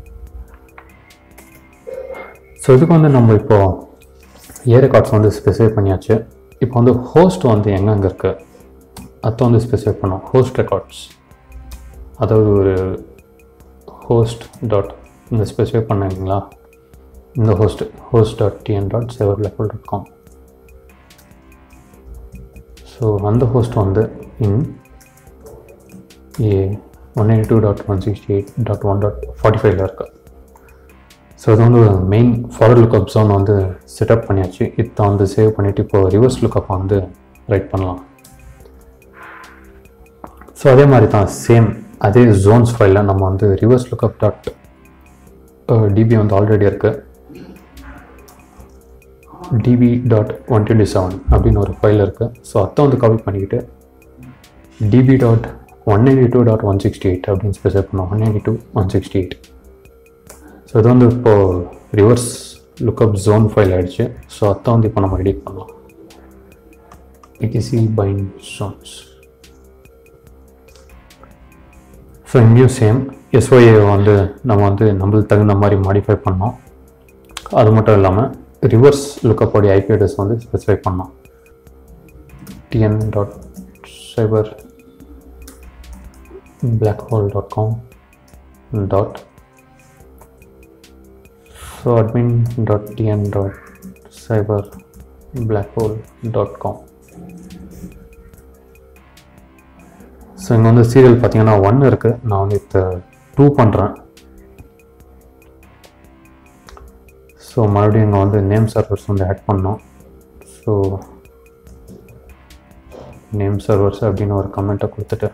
so இதுக்கு வந்து நம்ம இப்போ ஏ ரெக்கார்ட்ஸ் வந்து ஸ்பெசிஃபை பண்ணியாச்சு இப்போ வந்து ஹோஸ்ட் வந்து எங்கெங்கே இருக்குது அதை வந்து ஸ்பெசிஃபை பண்ணோம் ஹோஸ்ட் ரெக்கார்ட்ஸ் அதாவது ஒரு ஹோஸ்ட் டாட் இந்த ஸ்பெசிஃபை பண்ணீங்களா இந்த host host dot TN dot cyber level dot com so host ஹோஸ்ட் வந்து in A one eighty two dot one sixty eight dot one dot forty ஃபைவ்ல இருக்கு ஸோ இது வந்து மெயின் ஃபார்வர்ட் லுக்அப் ஜோன் வந்து செட்டப் பண்ணியாச்சு இதை வந்து சேவ் பண்ணிவிட்டு இப்போ ரிவர்ஸ் லுக்அப் வந்து ரைட் பண்ணலாம் ஸோ அதே மாதிரி தான் சேம் அதே ஜோன்ஸ் ஃபைலில் நம்ம வந்து ரிவர்ஸ் லுக்அப் டாட் டிபி வந்து ஆல்ரெடி இருக்குது DP dot one twenty seven அப்படின்னு ஒரு ஃபைல் இருக்குது ஸோ அதை வந்து காப்பி பண்ணிக்கிட்டு DB dot one eighty two dot one sixty eight அப்படின்னு ஸ்பெசிஃபை பண்ணோம் one eighty two one sixty eight so இது வந்து இப்போது ரிவர்ஸ் லுக்அப் ஜோன் ஃபைல் ஆயிடுச்சு ஸோ அதை வந்து இப்போ நம்ம எடிட் பண்ணலாம் இடிசி பைன் ஜோன்ஸ் ஸோ இங்கேயும் சேம் எஸ்ஒஏ வந்து நம்ம வந்து நம்மளுக்கு தகுந்த மாதிரி மாடிஃபை பண்ணோம் அது மட்டும் இல்லாமல் ரிவர்ஸ் லுக்கப்போடைய ஐபி அட்ரஸ் வந்து ஸ்பெசிஃபை பண்ணோம் DN dot cyber black hole dot com dot so admin dot TN dot cyber black hole dot com so இங்கே வந்து சீரியல் பார்த்தீங்கன்னா ஒன் இருக்குது நான் வந்து இப்போ டூ பண்ணுறேன் ஸோ மறுபடியும் இங்கே வந்து நேம் சர்வர்ஸ் வந்து ஆட் பண்ணோம் ஸோ நேம் சர்வர்ஸ் அப்படின்னு ஒரு கமெண்ட்டை கொடுத்துட்டு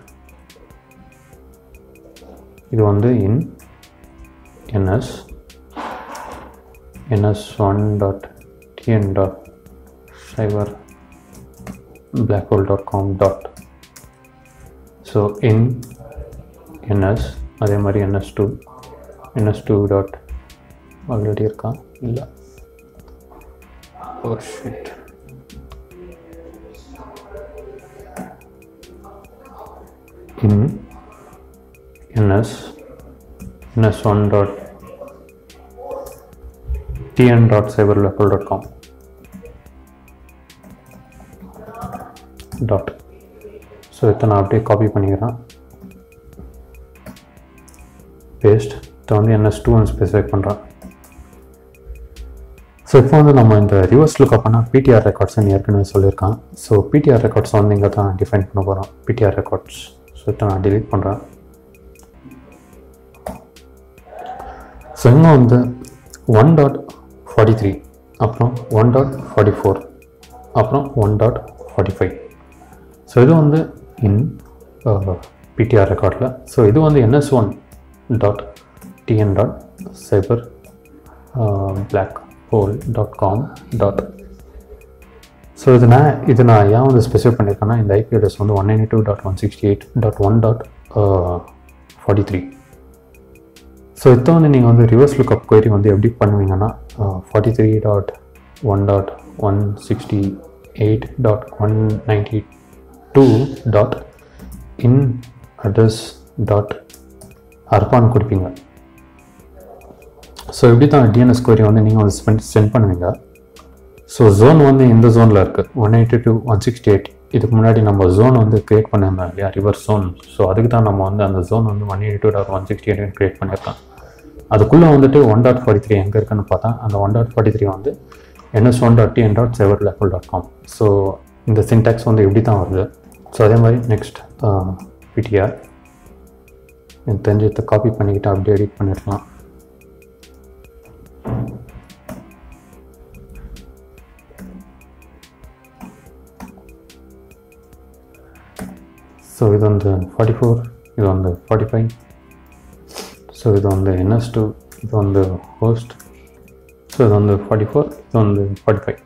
இது வந்து in NS NS one dot TN dot cyber black hole dot com dot so in NS அதே மாதிரி NS two NS two dot already இருக்கா இல்லை oh shit in NS NS one dot TN dot cyber level dot com dot so இதை நான் அப்படியே copy பண்ணிக்கிறேன் paste இதை வந்து என்எஸ் டூ ஒன் ஸ்பெசிஃபை பண்ணுறேன் ஸோ இப்போ வந்து நம்ம இந்த ரிவர்ஸ் லுக் பண்ணால் பிடிஆர் ரெக்கார்ட்ஸ்னு ஏற்கனவே சொல்லியிருக்கான் ஸோ பிடிஆர் ரெக்கார்ட்ஸ் வந்து இங்கே தான் டிஃபைன் பண்ண போகிறோம் பிடிஆர் ரெக்கார்ட்ஸ் ஸோ இதை நான் delete பண்ணுறேன் ஸோ இன்னும் வந்து ஒன் டாட் ஃபார்ட்டி த்ரீ அப்புறம் ஒன் டாட் ஃபார்ட்டி ஃபோர் அப்புறம் one dot forty five so இது வந்து இன் பிடிஆர் ரெக்கார்டில் ஸோ இது வந்து NS one dot TN dot cyber black hole dot com dot so இது நான் இது நான் ஏன் வந்து ஸ்பெசிஃபை பண்ணியிருக்கேன்னா இந்த ஐபி அட்ரஸ் வந்து one ninety two dot one sixty eight dot one dot forty three so இதை வந்து நீங்கள் வந்து ரிவர்ஸ் லுக்அப் கொயரி வந்து எப்படி பண்ணுவீங்கன்னா forty three dot one dot one sixty eight dot one ninety two dot in address dot arpa கொடுப்பீங்க so இப்படி தான் டிஎன்எஸ் கொயரி வந்து நீங்கள் வந்து ஸ்பெண்ட் சென்ட் பண்ணுவீங்க ஸோ ஜோன் வந்து இந்த ஜோனில் இருக்குது one eighty two one sixty eight இதுக்கு முன்னாடி நம்ம ஜோன் வந்து க்ரியேட் பண்ணியிருந்தோம் இல்லையா ரிவர் ஜோன் ஸோ அதுக்கு தான் நம்ம வந்து அந்த ஜோன் வந்து one eighty two dot one sixty eight create பண்ணியிருக்கோம் அதுக்குள்ளே வந்துட்டு ஒன் டாட் ஃபார்ட்டி த்ரீ எங்கே இருக்குன்னு பார்த்தா அந்த ஒன் டாட் ஃபார்ட்டி த்ரீ வந்து NS one dot TN dot sever lawful dot com so இந்த சின்டாக்ஸ் வந்து இப்படி தான் வருது ஸோ அதே மாதிரி நெக்ஸ்ட் பிடிஆர் எனக்கு தெரிஞ்சதை காப்பி பண்ணிக்கிட்டு அப்படியே எடிட் பண்ணிடலாம் ஸோ இது வந்து ஃபார்ட்டி ஃபோர் இது வந்து ஃபார்ட்டி ஃபைவ் ஸோ இது வந்து என்எஸ் டூ இது வந்து ஹோஸ்ட் ஸோ இது வந்து ஃபார்ட்டி ஃபோர் இது வந்து ஃபார்ட்டி ஃபைவ்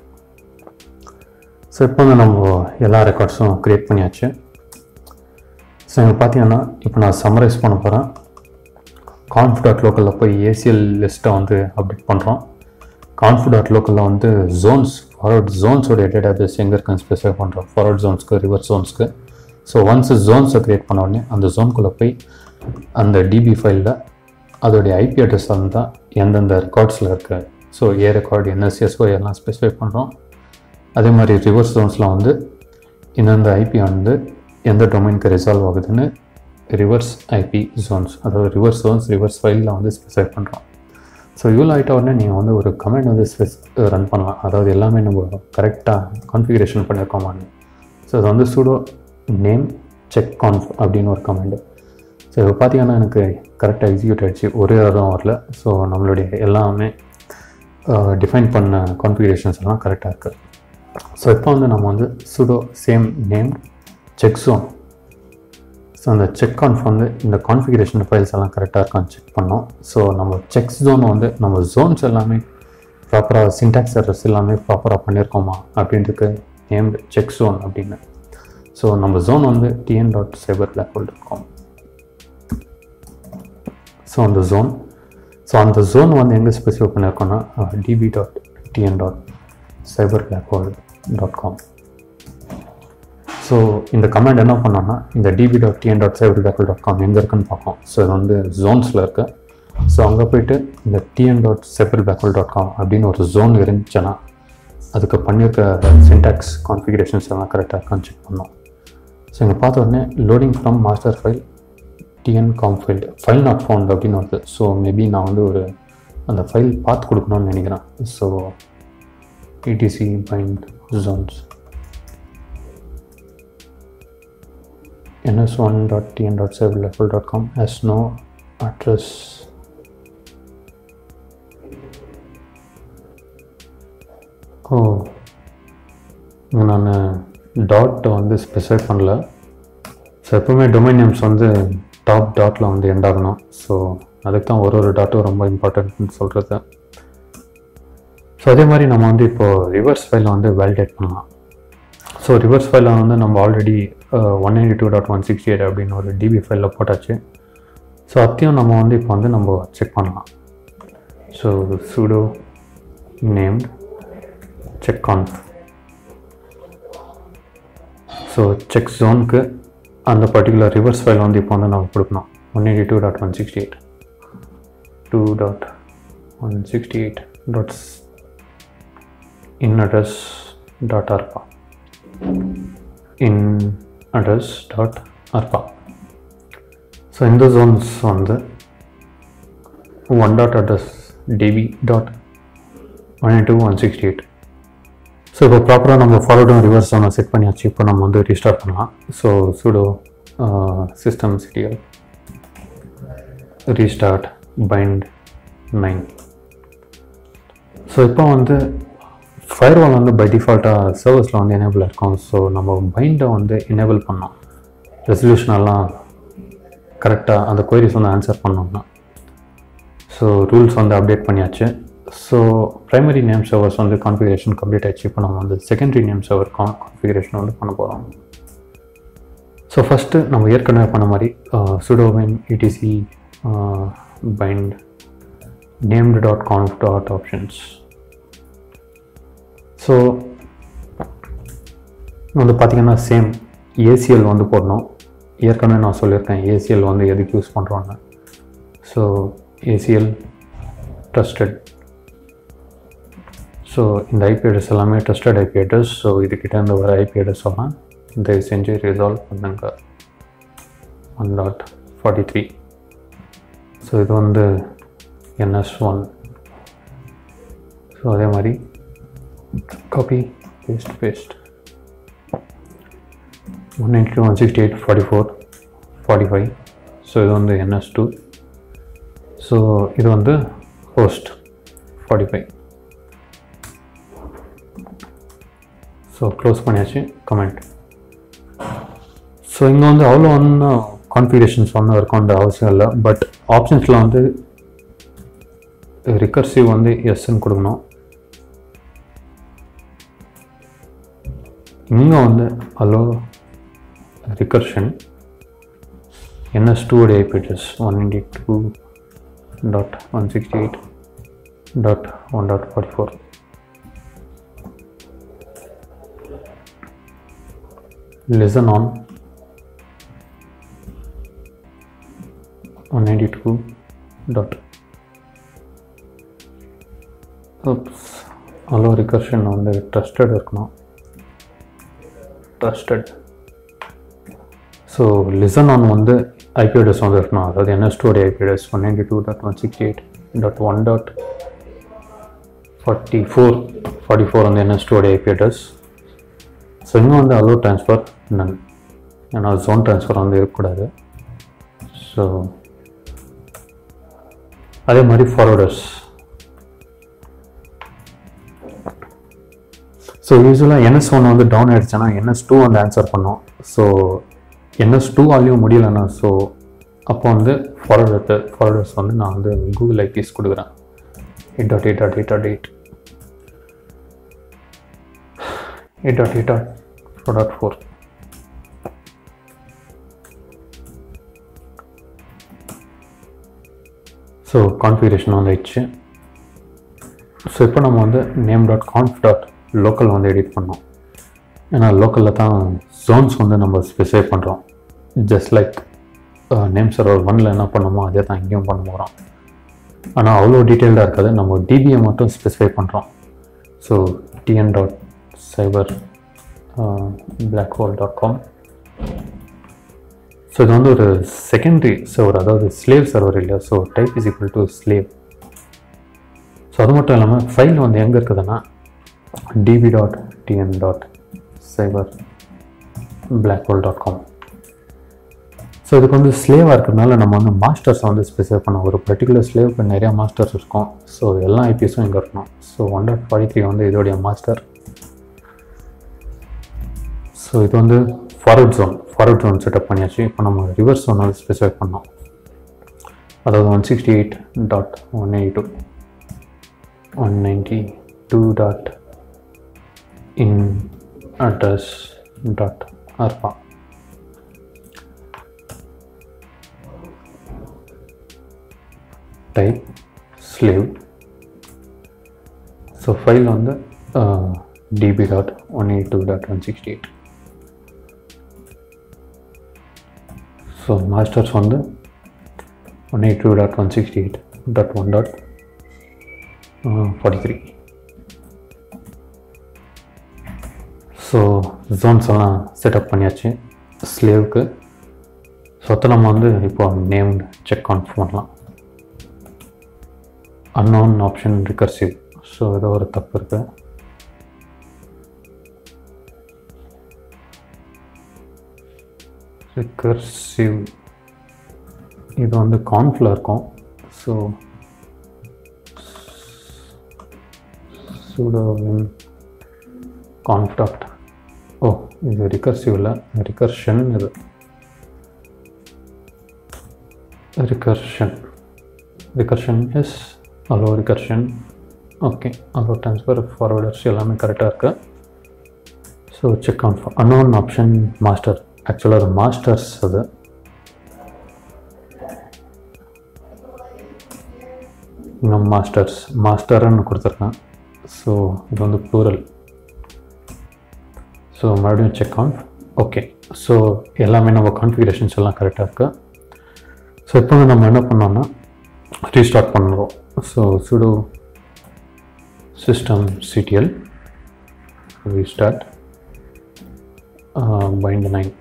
ஸோ இப்போ வந்து நம்ம எல்லா ரெக்கார்ட்ஸும் க்ரியேட் பண்ணியாச்சு ஸோ இங்கே பார்த்தீங்கன்னா இப்போ நான் சம்மரைஸ் பண்ண போகிறேன் கான்ஃப் டாட் லோக்கலில் போய் ஏசிஎல் லிஸ்ட்டை வந்து அப்டேட் பண்ணுறோம் கான்ஃப் டாட் லோக்கலில் வந்து ஜோன்ஸ் ஃபார்வர்ட் ஜோன்ஸோடைய டேட்டா பேஸ் எங்கே இருக்குன்னு ஸ்பெசிஃபை பண்ணுறோம் ஃபார்வர்ட் ஜோன்ஸ்க்கு ரிவர்ஸ் ஜோன்ஸ்க்கு ஸோ ஒன்ஸ் ஜோன்ஸை க்ரியேட் பண்ண உடனே அந்த ஜோனுக்குள்ளே போய் அந்த டிபி ஃபைலில் அதோடைய ஐபி அட்ரஸ் தான் எந்தெந்த ரெக்கார்ட்ஸில் இருக்குது ஸோ ஏ ரெக்கார்டு என்எஸ்எஸ்ஓ எல்லாம் ஸ்பெசிஃபை பண்ணுறோம் அதே மாதிரி ரிவர்ஸ் ஜோன்ஸில் வந்து இந்தந்த ஐபி வந்து எந்த டொமைனுக்கு ரிசால்வ் ஆகுதுன்னு ரிவர்ஸ் ஐபி ஜோன்ஸ் அதாவது ரிவர்ஸ் ஜோன்ஸ் ரிவர்ஸ் ஃபைலில் வந்து ஸ்பெசிஃபை பண்ணுறோம் ஸோ இவ்வளோ ஆகிட்ட உடனே நீங்கள் வந்து ஒரு கமெண்ட் வந்து ஸ்பெஸ் ரன் பண்ணலாம் அதாவது எல்லாமே நம்ம கரெக்டாக கான்ஃபிகரேஷன் பண்ணியிருக்கோமான்னு ஸோ அது வந்து சூடோ நேம் செக் கான்ஃப் அப்படின்னு ஒரு கமெண்ட் ஸோ இப்போ பார்த்தீங்கன்னா எனக்கு கரெக்டாக எக்ஸிக்யூட் ஆகிடுச்சு ஒரே தான் வரல ஸோ நம்மளுடைய எல்லாமே டிஃபைன் பண்ண கான்ஃபிகரேஷன்ஸ் எல்லாம் கரெக்டாக இருக்குது ஸோ இப்போ வந்து நம்ம வந்து sudo same name check zone so அந்த செக் கான்ஃப் வந்து இந்த கான்ஃபிகரேஷன் ஃபைல்ஸ் எல்லாம் கரெக்டாக இருக்கான்னு செக் பண்ணோம் ஸோ நம்ம செக் ஜோன் வந்து நம்ம ஜோன்ஸ் எல்லாமே ப்ராப்பராக சின்டாக்ஸ் அட்ரஸ் எல்லாமே ப்ராப்பராக பண்ணியிருக்கோமா அப்படின்றதுக்கு நேம் செக் ஜோன் அப்படின்னு ஸோ நம்ம ஜோன் வந்து DN dot cyber black hole dot com so அந்த ஜோன் ஸோ அந்த ஜோன் வந்து எங்கே ஸ்பெசிஃபை பண்ணியிருக்கோன்னா DB dot TN dot cyber black hole dot com so இந்த கமெண்ட் என்ன பண்ணோன்னா இந்த DB dot TN dot cyber black hole dot com எங்கே இருக்குன்னு பார்ப்போம் ஸோ இது வந்து ஜோன்ஸில் இருக்கு ஸோ அங்கே போயிட்டு இந்த DN dot cyber black hole dot com அப்படின்னு ஒரு ஜோன் இருந்துச்சுன்னா அதுக்கு பண்ணியிருக்க சின்டாக்ஸ் கான்ஃபிகரேஷன்ஸ் எல்லாம் கரெக்டாக இருக்கான்னு செக் பண்ணோம் ஸோ இங்கே பார்த்த உடனே loading from master file DN com file file not found அப்படின்னு வருது ஸோ மேபி நான் வந்து ஒரு அந்த ஃபைல் பார்த்து கொடுக்கணும்னு நினைக்கிறேன் ஸோ இடிசி bind zones NS one dot TN dot save லெஃபல் dot com has no address oh நான் டாட் வந்து ஸ்பெசிஃபை பண்ணல ஸோ எப்போவுமே டொமைன் நேம்ஸ் வந்து டாப் டாட்டில் வந்து எண்ட் ஆகணும் ஸோ அதுக்கு தான் ஒரு ஒரு டாட்டும் ரொம்ப இம்பார்ட்டன்ட்னு சொல்கிறது ஸோ அதே மாதிரி நம்ம வந்து இப்போது ரிவர்ஸ் ஃபைலில் வந்து வேலிடேட் பண்ணலாம் ஸோ ரிவர்ஸ் ஃபைலில் வந்து நம்ம already one ninety two dot one sixty eight அப்படின்னு ஒரு டிபி ஃபைலில் போட்டாச்சு ஸோ அத்தையும் நம்ம வந்து இப்போ வந்து நம்ம செக் பண்ணலாம் so sudo named check conf so check ஜோனுக்கு அந்த பர்டிகுலர் ரிவர்ஸ் ஃபைல் வந்து இப்போ வந்து நம்ம கொடுக்கணும் one eighty two dot one sixty eight two dot one sixty eight dot in address dot arpa in address dot arpa so இந்த zones வந்து one dot address DB dot one eight two one sixty eight so இப்போ ப்ராப்பராக நம்ம ஃபார்வர்டும் reverse ஜோனை set பண்ணியாச்சு இப்போ நம்ம வந்து restart பண்ணலாம் so sudo system CTL restart bind nine so இப்போ வந்து ஃபயர்வால் வந்து பை டிஃபால்ட்டாக சர்வீஸில் வந்து எனேபிள் இருக்கும் ஸோ நம்ம பைண்டை வந்து எனேபிள் பண்ணோம் ரெசல்யூஷனெல்லாம் கரெக்டாக அந்த கொயரிஸ் வந்து ஆன்சர் பண்ணோம்னா ஸோ ரூல்ஸ் வந்து அப்டேட் பண்ணியாச்சு ஸோ ப்ரைமரி நேம் சர்வர்ஸ் வந்து கான்ஃபிகரேஷன் கம்ப்ளீட் ஆயிடுச்சு இப்போ நம்ம வந்து செகண்டரி நேம் சர்வர் கான்ஃபிகரேஷன் வந்து பண்ண போகிறோம் ஸோ ஃபஸ்ட்டு நம்ம ஏற்கனவே பண்ண மாதிரி sudo vim ETC bind named dot conf dot options so வந்து பார்த்திங்கன்னா சேம் ஏசிஎல் வந்து போடணும் ஏற்கனவே நான் சொல்லியிருக்கேன் ஏசிஎல் வந்து எதுக்கு யூஸ் பண்ணுறோன்னு ஸோ ஏசிஎல் ட்ரஸ்டட் ஸோ இந்த ஐபி அட்ரஸ் எல்லாமே ட்ரஸ்டட் ஐபி அட்ரஸ் ஸோ இதுக்கிட்ட இருந்து வர ஐபி அட்ரஸ் எல்லாம் தயவு செஞ்சு ரிசால்வ் பண்ணுங்க one dot forty three so இது வந்து என்எஸ் ஒன் ஸோ அதே மாதிரி copy paste paste one ninety two one sixty eight forty four forty five so இது வந்து என்எஸ் டூ ஸோ இது வந்து host forty five so close பண்ணியாச்சு கமெண்ட் ஸோ இங்கே வந்து அவ்வளோ ஒன்றும் கான்ஃபிகரேஷன்ஸ் ஒன்றும் இருக்கும்ன்ற அவசியம் இல்லை பட் ஆப்ஷன்ஸில் வந்து ரிகர்சிவ் வந்து எஸ்ன்னு கொடுக்கணும் இங்கே வந்து அலோ ரிகர்ஷன் என்எஸ் டூ உடைய IP address one ninety two dot one sixty eight dot one dot forty four listen on 192 dot oops allow recursion வந்து trusted இருக்கணும் trusted ஸோ லிசன் ஆன் வந்து ஐபி அட்ரஸ் வந்து இருக்கணும் அதாவது NS two IP address one ninety two dot one sixty eight dot one dot forty four forty four வந்து NS two IP address so இங்கே வந்து allow transfer நன் ஏன்னா zone transfer வந்து இருக்கக்கூடாது ஸோ அதே மாதிரி ஃபார்வர்டர்ஸ் ஸோ யூஸ்வலாக என்எஸ் ஒன் வந்து டவுன் ஆகிடுச்சுன்னா என்எஸ் டூ வந்து ஆன்சர் பண்ணோம் ஸோ என்எஸ் டூ ஆலையும் முடியலைண்ணா ஸோ அப்போ வந்து ஃபார்வர்டர் ஃபார்வர்டர்ஸ் வந்து நான் வந்து கூகுள் ஐபிஎஸ் கொடுக்குறேன் eight dot eight dot eight dot eight eight dot eight dot four dot four so configuration வந்துடுச்சு ஸோ இப்போ நம்ம வந்து name dot conf dot local வந்து எடிட் பண்ணோம் ஏன்னா லோக்கலில் தான் ஜோன்ஸ் வந்து நம்ம ஸ்பெசிஃபை பண்ணுறோம் ஜஸ்ட் லைக் நேம் சர்வர் ஒன்ல என்ன பண்ணோமோ அதே தான் இங்கேயும் பண்ண போகிறோம் ஆனால் அவ்வளோ டீட்டெயில்டாக இருக்காது நம்ம டிபியை மட்டும் ஸ்பெசிஃபை பண்ணுறோம் so TN dot cyber black hole dot com so இது வந்து ஒரு செகண்டரி சர்வர் அதாவது ஸ்லேவ் சர்வர் இல்லையா so type is equal to slave so அது மட்டும் இல்லாமல் ஃபைல் வந்து எங்கே இருக்குதுன்னா DB dot TN dot cyber black hole dot com so இதுக்கு வந்து ஸ்லேவாக இருக்கிறதுனால நம்ம வந்து மாஸ்டர்ஸை வந்து ஸ்பெசிஃபை பண்ணோம் ஒரு பர்டிகுலர் ஸ்லேவுக்கு நிறையா மாஸ்டர்ஸ் இருக்கும் ஸோ எல்லா ஐபிஎஸும் இங்கே இருக்கணும் so one dot forty three வந்து இதோடைய மாஸ்டர் ஸோ இது வந்து forward zone forward zone setup பண்ணியாச்சு இப்போ நம்ம ரிவர்ஸ் ஜோன் வந்து ஸ்பெசிஃபை பண்ணோம் அதாவது one sixty eight dot one eighty two one ninety two dot in address dot arpa type slave so file வந்து DB dot one eight two dot one sixty eight so masters வந்து one eight two dot one sixty eight dot one dot forty three so zones எல்லாம் setup பண்ணியாச்சு ஸ்லேவுக்கு so அதை நம்ம வந்து இப்போ name check on பண்ணலாம் அன்னோன் ஆப்ஷன் ரிகர்சிவ் ஸோ ஏதோ ஒரு தப்பு இருக்கு ரிகர்சிவ் இது வந்து கான்ஃபில் இருக்கும் so sudo vim contact oh இது ரிகர்சிவ் இல்லை ரிகர்ஷன் இது recursion recursion yes allow recursion okay allow transfer forwarders எல்லாமே கரெக்டாக இருக்குது so check on unknown option master ஆக்சுவலாக அது மாஸ்டர்ஸ் அது இங்கே மாஸ்டர்ஸ் மாஸ்டர்னு கொடுத்துருக்கேன் ஸோ இது வந்து ப்ளூரல் ஸோ மறுபடியும் செக் ஆன் ஓகே ஸோ எல்லாமே நம்ம கான்ஃபிகரேஷன்ஸ் எல்லாம் கரெக்டாக இருக்கு ஸோ இப்போ வந்து நம்ம என்ன பண்ணோம்னா ரீஸ்டார்ட் பண்ணுறோம் so sudo system CTL restart bind nine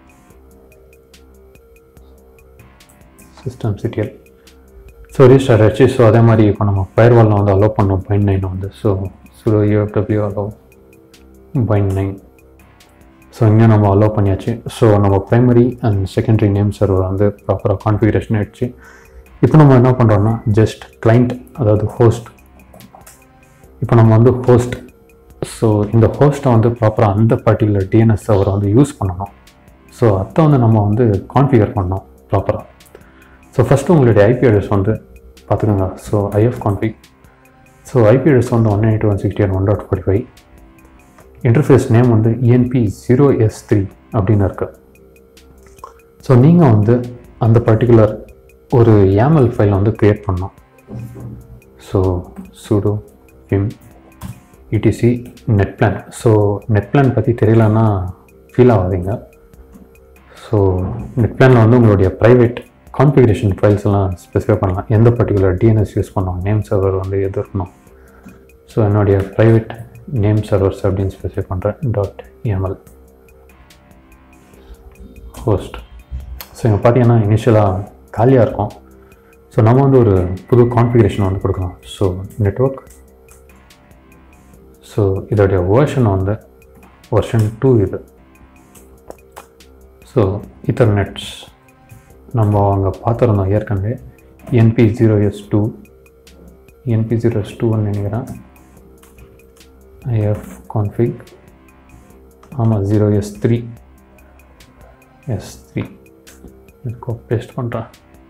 system CTL so restart ஆச்சு ஸோ அதே மாதிரி இப்போ நம்ம ஃபயர்வாலில் வந்து அலோவ் பண்ணோம் பைண்ட் நைன் வந்து so sudo UFW allow bind nine so இங்கே நம்ம அலோவ் பண்ணியாச்சு ஸோ நம்ம primary and secondary name server வந்து ப்ராப்பராக கான்ஃபிகரேஷன் ஆயிடுச்சு இப்போ நம்ம என்ன பண்ணுறோம்னா ஜஸ்ட் கிளைண்ட் அதாவது ஹோஸ்ட் இப்போ நம்ம வந்து ஹோஸ்ட் ஸோ இந்த ஹோஸ்ட்டை வந்து ப்ராப்பராக அந்த பர்டிகுலர் டிஎன்எஸ் சர்வரை வந்து யூஸ் பண்ணணும் ஸோ அதை வந்து நம்ம வந்து கான்ஃபிகர் பண்ணோம் ப்ராப்பராக ஸோ ஃபஸ்ட்டு உங்களுடைய ஐபி அட்ரஸ் வந்து பார்த்துக்கோங்க so ifconfig so IP address வந்து one eight one sixty one dot forty five interface name வந்து இஎன்பி ஜீரோ எஸ் த்ரீ அப்படின்னு இருக்கு ஸோ நீங்கள் வந்து அந்த பர்டிகுலர் ஒரு ஏமல் ஃபைல் வந்து க்ரியேட் பண்ணோம் so sudo vim ETC netplan so netplan பற்றி தெரியலன்னா ஃபீல் ஆகாதீங்க ஸோ நெட் பிளானில் வந்து உங்களுடைய ப்ரைவேட் கான்ஃபிகரேஷன் ஃபைல்ஸ் எல்லாம் ஸ்பெசிஃபை பண்ணலாம் எந்த பர்டிகுலர் டிஎன்எஸ் யூஸ் பண்ணோம் நேம் சர்வர் வந்து எது இருக்கணும் ஸோ என்னுடைய ப்ரைவேட் நேம் சர்வர்ஸ் அப்படின்னு ஸ்பெசிஃபை பண்ணுறேன் டாட் எம்எல் ஹோஸ்ட் ஸோ இங்கே பார்த்தீங்கன்னா இனிஷியலாக காலியாக இருக்கும் ஸோ நம்ம வந்து ஒரு புது கான்ஃபிகரேஷன் வந்து கொடுக்கலாம் ஸோ நெட்ஒர்க் ஸோ இதோடைய வேர்ஷன் வந்து வெர்ஷன் டூ இது ஸோ இத்தர்நெட்ஸ் நம்ம அங்கே பார்த்துருந்தோம் ஏற்கனவே NP zero S two NP zero S டூன்னு நினைக்கிறேன் ஐஎஃப் கான்ஃபிக் ஆமாம் zero S three S three இதுக்கு பேஸ்ட் பண்ணுறேன்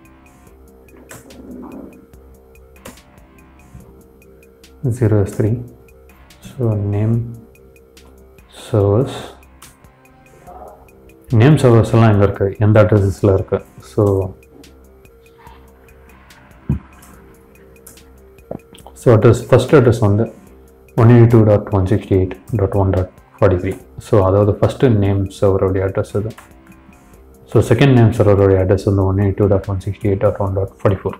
zero S three so name servers name servers எல்லாம் எங்கே இருக்குது எந்த அட்ரஸஸில் இருக்குது so so address first address வந்து one eighty two dot one sixty eight dot one dot forty three so அதாவது ஃபஸ்ட்டு நேம் சர்வருடைய அட்ரஸ் இது ஸோ செகண்ட் நேம் சர்வருடைய அட்ரஸ் வந்து one eighty two dot one sixty eight dot one dot forty four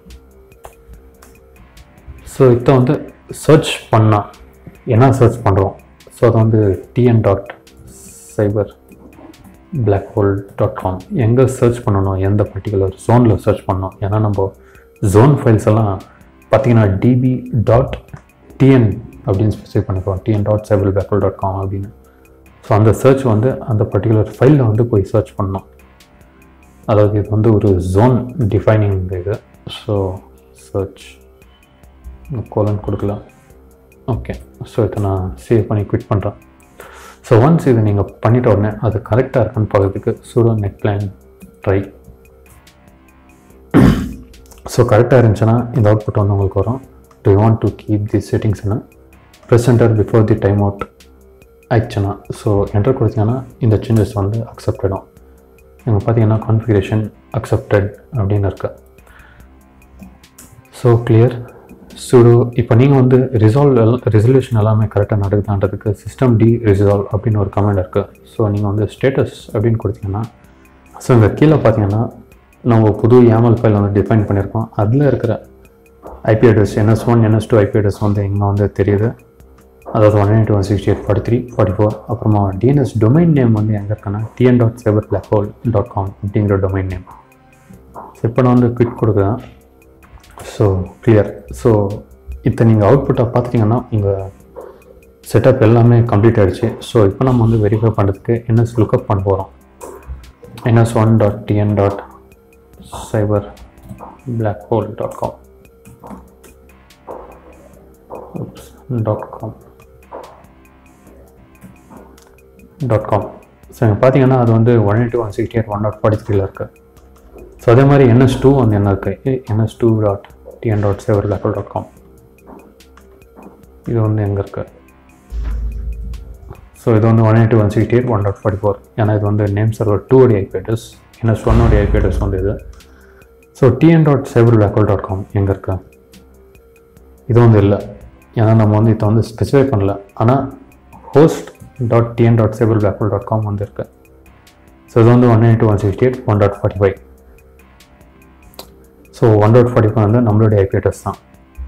so இதை வந்து search பண்ணால் என்ன search பண்ணுறோம் ஸோ அது வந்து DN dot cyber black hole dot com எங்கே சர்ச் பண்ணணும் எந்த பர்டிகுலர் ஜோனில் சர்ச் பண்ணணும் ஏன்னா நம்ம ஜோன் ஃபைல்ஸ் எல்லாம் பார்த்தீங்கன்னா டிபி டாட் டிஎன் அப்படின்னு ஸ்பெசிஃபை பண்ணிப்போம் DN dot cyber black hole dot com அப்படின்னு ஸோ அந்த சர்ச் வந்து அந்த பர்டிகுலர் ஃபைலில் வந்து போய் சர்ச் பண்ணணும் அதாவது இது வந்து ஒரு ஜோன் டிஃபைனிங் இது ஸோ சர்ச் கோலன் கொடுக்கலாம் ஓகே ஸோ இதை நான் சேவ் பண்ணி குவிட் பண்ணுறேன் ஸோ ஒன்ஸ் இது நீங்கள் பண்ணிட்ட உடனே அது கரெக்டாக இருக்கான்னு பார்க்கறதுக்கு sudo netplan try so கரெக்டாக இருந்துச்சுன்னா இந்த அவுட்புட் வந்து உங்களுக்கு வரும் do want to keep the செட்டிங்ஸ்னு press enter before the timeout ஆயிடுச்சுன்னா ஸோ என்டர் கொடுத்தீங்கன்னா இந்த சேஞ்சஸ் வந்து அக்செப்டடும் நீங்கள் பார்த்தீங்கன்னா கான்ஃபிகரேஷன் அக்செப்டட் அப்படின்னு இருக்கு ஸோ கிளியர் சுடு இப்போ நீங்கள் வந்து ரிசால்வ் ரெசல்யூஷன் எல்லாமே கரெக்டாக நடக்குதான்றதுக்கு சிஸ்டம் டி ரிசால்வ் அப்படின்னு ஒரு கமெண்ட் இருக்குது ஸோ நீங்கள் வந்து ஸ்டேட்டஸ் அப்படின்னு கொடுத்தீங்கன்னா ஸோ இங்கே கீழே பார்த்தீங்கன்னா நம்ம புது ஏமல் ஃபைல் வந்து டிஃபைன் பண்ணியிருக்கோம் அதில் இருக்கிற IP address NS one NS two IP address வந்து இங்கே வந்து தெரியுது அதாவது one eight one sixty eight forty three forty four அப்புறமா டிஎன்எஸ் டொமைன் நேம் வந்து எங்கே இருக்குன்னா TN dot cyber black hole dot com அப்படிங்கிற டொமைன் நேம் ஸோ இப்போ நான் வந்து குவிக் கொடுக்குறேன் ஸோ கிளியர் ஸோ இப்போ நீங்கள் அவுட்புட்டை பார்த்துட்டிங்கன்னா உங்கள் செட்டப் எல்லாமே கம்ப்ளீட் ஆகிடுச்சு ஸோ இப்போ நம்ம வந்து வெரிஃபை பண்ணுறதுக்கு என்எஸ் லுக்கப் பண்ண போகிறோம் NS one dot TN dot cyber black hole dot com dot com dot com so இங்கே பார்த்தீங்கன்னா அது வந்து one eighty one sixty eight one dot forty த்ரீல இருக்குது ஸோ அதே மாதிரி என்எஸ் டூ வந்து என்ன இருக்குது NS two dot TN dot சேவர் லேக்கல் டாட் காம் இது வந்து எங்கே இருக்குது ஸோ இது வந்து one eighty one sixty eight one dot forty four ஏன்னா இது வந்து நேம் சர்வர் டூ உடைய ஐபி அட்ரஸ் என்எஸ் ஒன்னோடைய ஐபி அட்ரஸ் வந்து இது ஸோ டிஎன் டாட் சேவர் லேக்கல் டாட் காம் எங்கே இருக்கு இது வந்து இல்லை ஏன்னா நம்ம வந்து இதை வந்து ஸ்பெசிஃபை பண்ணல ஆனால் ஹோஸ்ட் டாட் டிஎன் டாட் சேபிள் பேக்வல் டாட் காம் வந்து இருக்கு ஸோ இது வந்து one eight one sixty eight one dot forty five so one dot forty five வந்து நம்மளுடைய ஐபி அட்ரஸ் தான்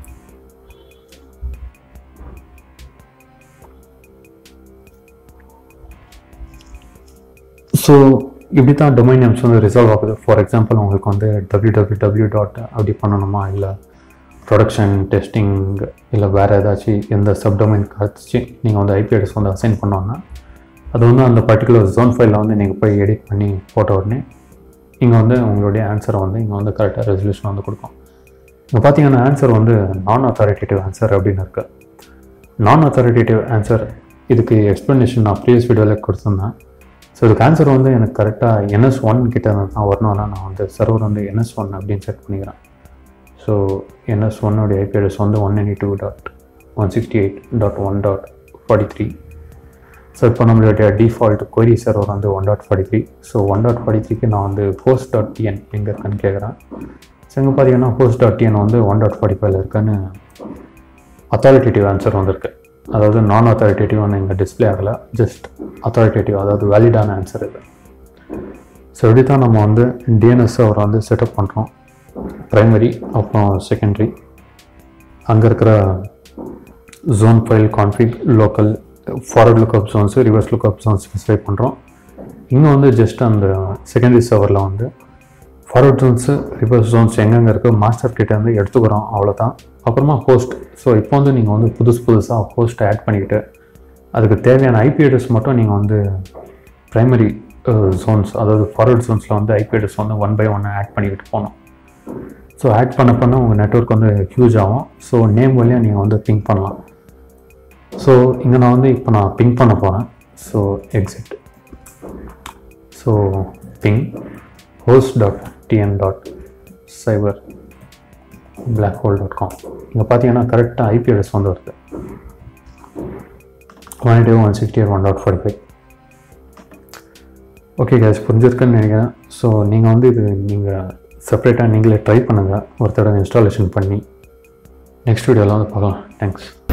ஸோ இப்படி தான் டொமைன் நேம்ஸ் வந்து ரிசால்வ் ஆகுது ஃபார் எக்ஸாம்பிள் உங்களுக்கு வந்து டபிள்யூ டபிள்யூ டபிள்யூ டாட் அப்படி பண்ணணுமா இல்லை ப்ரொடக்ஷன் டெஸ்டிங் இல்லை வேறு ஏதாச்சும் எந்த சப்டொமைன் கிடச்சி நீங்கள் வந்து ஐபி அட்ரஸ் வந்து அசைன் பண்ணோன்னா அது வந்து அந்த பர்டிகுலர் ஜோன் ஃபைலில் வந்து நீங்கள் போய் எடிட் பண்ணி போட்ட உடனே இங்கே வந்து உங்களுடைய ஆன்சரை வந்து இங்கே வந்து கரெக்டாக ரெசல்யூஷன் வந்து கொடுக்கும் இங்கே பார்த்தீங்கன்னா ஆன்சர் வந்து நான் அத்தாரிட்டேட்டிவ் ஆன்சர் அப்படின்னு இருக்கு நான் அத்தாரிட்டேட்டிவ் ஆன்சர் இதுக்கு எக்ஸ்ப்ளனேஷன் நான் ப்ரீவியஸ் வீடியோவில் கொடுத்துருந்தேன் ஸோ இதுக்கு ஆன்சர் வந்து எனக்கு கரெக்டாக என்எஸ் ஒன் கிட்ட இருந்து தான் வரணும்னா நான் வந்து சர்வர் வந்து என்எஸ் ஒன் அப்படின்னு செட் பண்ணிக்கிறேன் ஸோ என்எஸ் ஒன்னோடைய ஐபி அட்ரஸ் வந்து one ninety two dot one sixty eight dot one dot forty three so இப்போ நம்மளுடைய டிஃபால்ட் கொரி சர்வர் வந்து one dot forty three so one dot forty த்ரீக்கு நான் வந்து ஹோஸ்ட் டாட் டிஎன் எங்கே இருக்குன்னு கேட்குறேன் ஸோ இங்கே பார்த்தீங்கன்னா ஹோஸ்ட் டாட் டிஎன் வந்து ஒன் டாட் ஃபார்ட்டி ஃபைவ்ல இருக்குன்னு அத்தாரிட்டேட்டிவ் ஆன்சர் வந்திருக்கு அதாவது நான் அத்தாரிட்டேட்டிவ் வந்து இங்கே டிஸ்பிளே ஆகலை ஜஸ்ட் அத்தாரிட்டேட்டிவ் அதாவது வேலிடான ஆன்சர் இது ஸோ இப்படி தான் நம்ம வந்து டிஎன்எஸ் சர்வர் வந்து செட்டப் பண்ணுறோம் ப்ரைமரி அப்புறம் செகண்டரி அங்கே இருக்கிற zone file config local forward lookup zones reverse lookup zones specify பண்ணுறோம் இங்கே வந்து ஜஸ்ட் அந்த செகண்டரி சர்வரில் வந்து ஃபார்வர்ட் ஜோன்ஸு ரிவர்ஸ் ஜோன்ஸ் எங்கெங்கே இருக்குது மாஸ்டர் கிட்ட வந்து எடுத்துக்கிறோம் அவ்வளோதான் அப்புறமா ஹோஸ்ட் ஸோ இப்போ வந்து நீங்கள் வந்து புதுசு புதுசாக ஹோஸ்ட் ஆட் பண்ணிக்கிட்டு அதுக்கு தேவையான ஐபி அட்ரஸ் மட்டும் நீங்கள் வந்து ப்ரைமரி ஜோன்ஸ் அதாவது ஃபார்வர்ட் ஜோன்ஸில் வந்து ஐபி அட்ரஸ் வந்து ஒன் பை ஒன் ஆட் பண்ணிக்கிட்டு போகணும் ஸோ ஆட் பண்ண பண்ண உங்கள் நெட்ஒர்க் வந்து ஹியூஜ் ஆகும் ஸோ நேம் வழியாக நீங்கள் வந்து பிங்க் பண்ணலாம் ஸோ இங்கே நான் வந்து இப்போ நான் பிங்க் பண்ண போகிறேன் so exit so ping host dot TN dot cyber black hole dot com இங்கே பார்த்தீங்கன்னா கரெக்டாக ஐபி அட்ரஸ் வந்து வருது one eighty one sixty one dot forty five okay guys புரிஞ்சிருக்குன்னு நினைக்கிறேன் ஸோ நீங்கள் வந்து இது நீங்கள் செப்பரேட்டாக நீங்களே ட்ரை பண்ணுங்கள் ஒரு தடவை இன்ஸ்டாலேஷன் பண்ணி நெக்ஸ்ட் வீடியோவில் வந்து பார்க்கலாம் தேங்க்ஸ்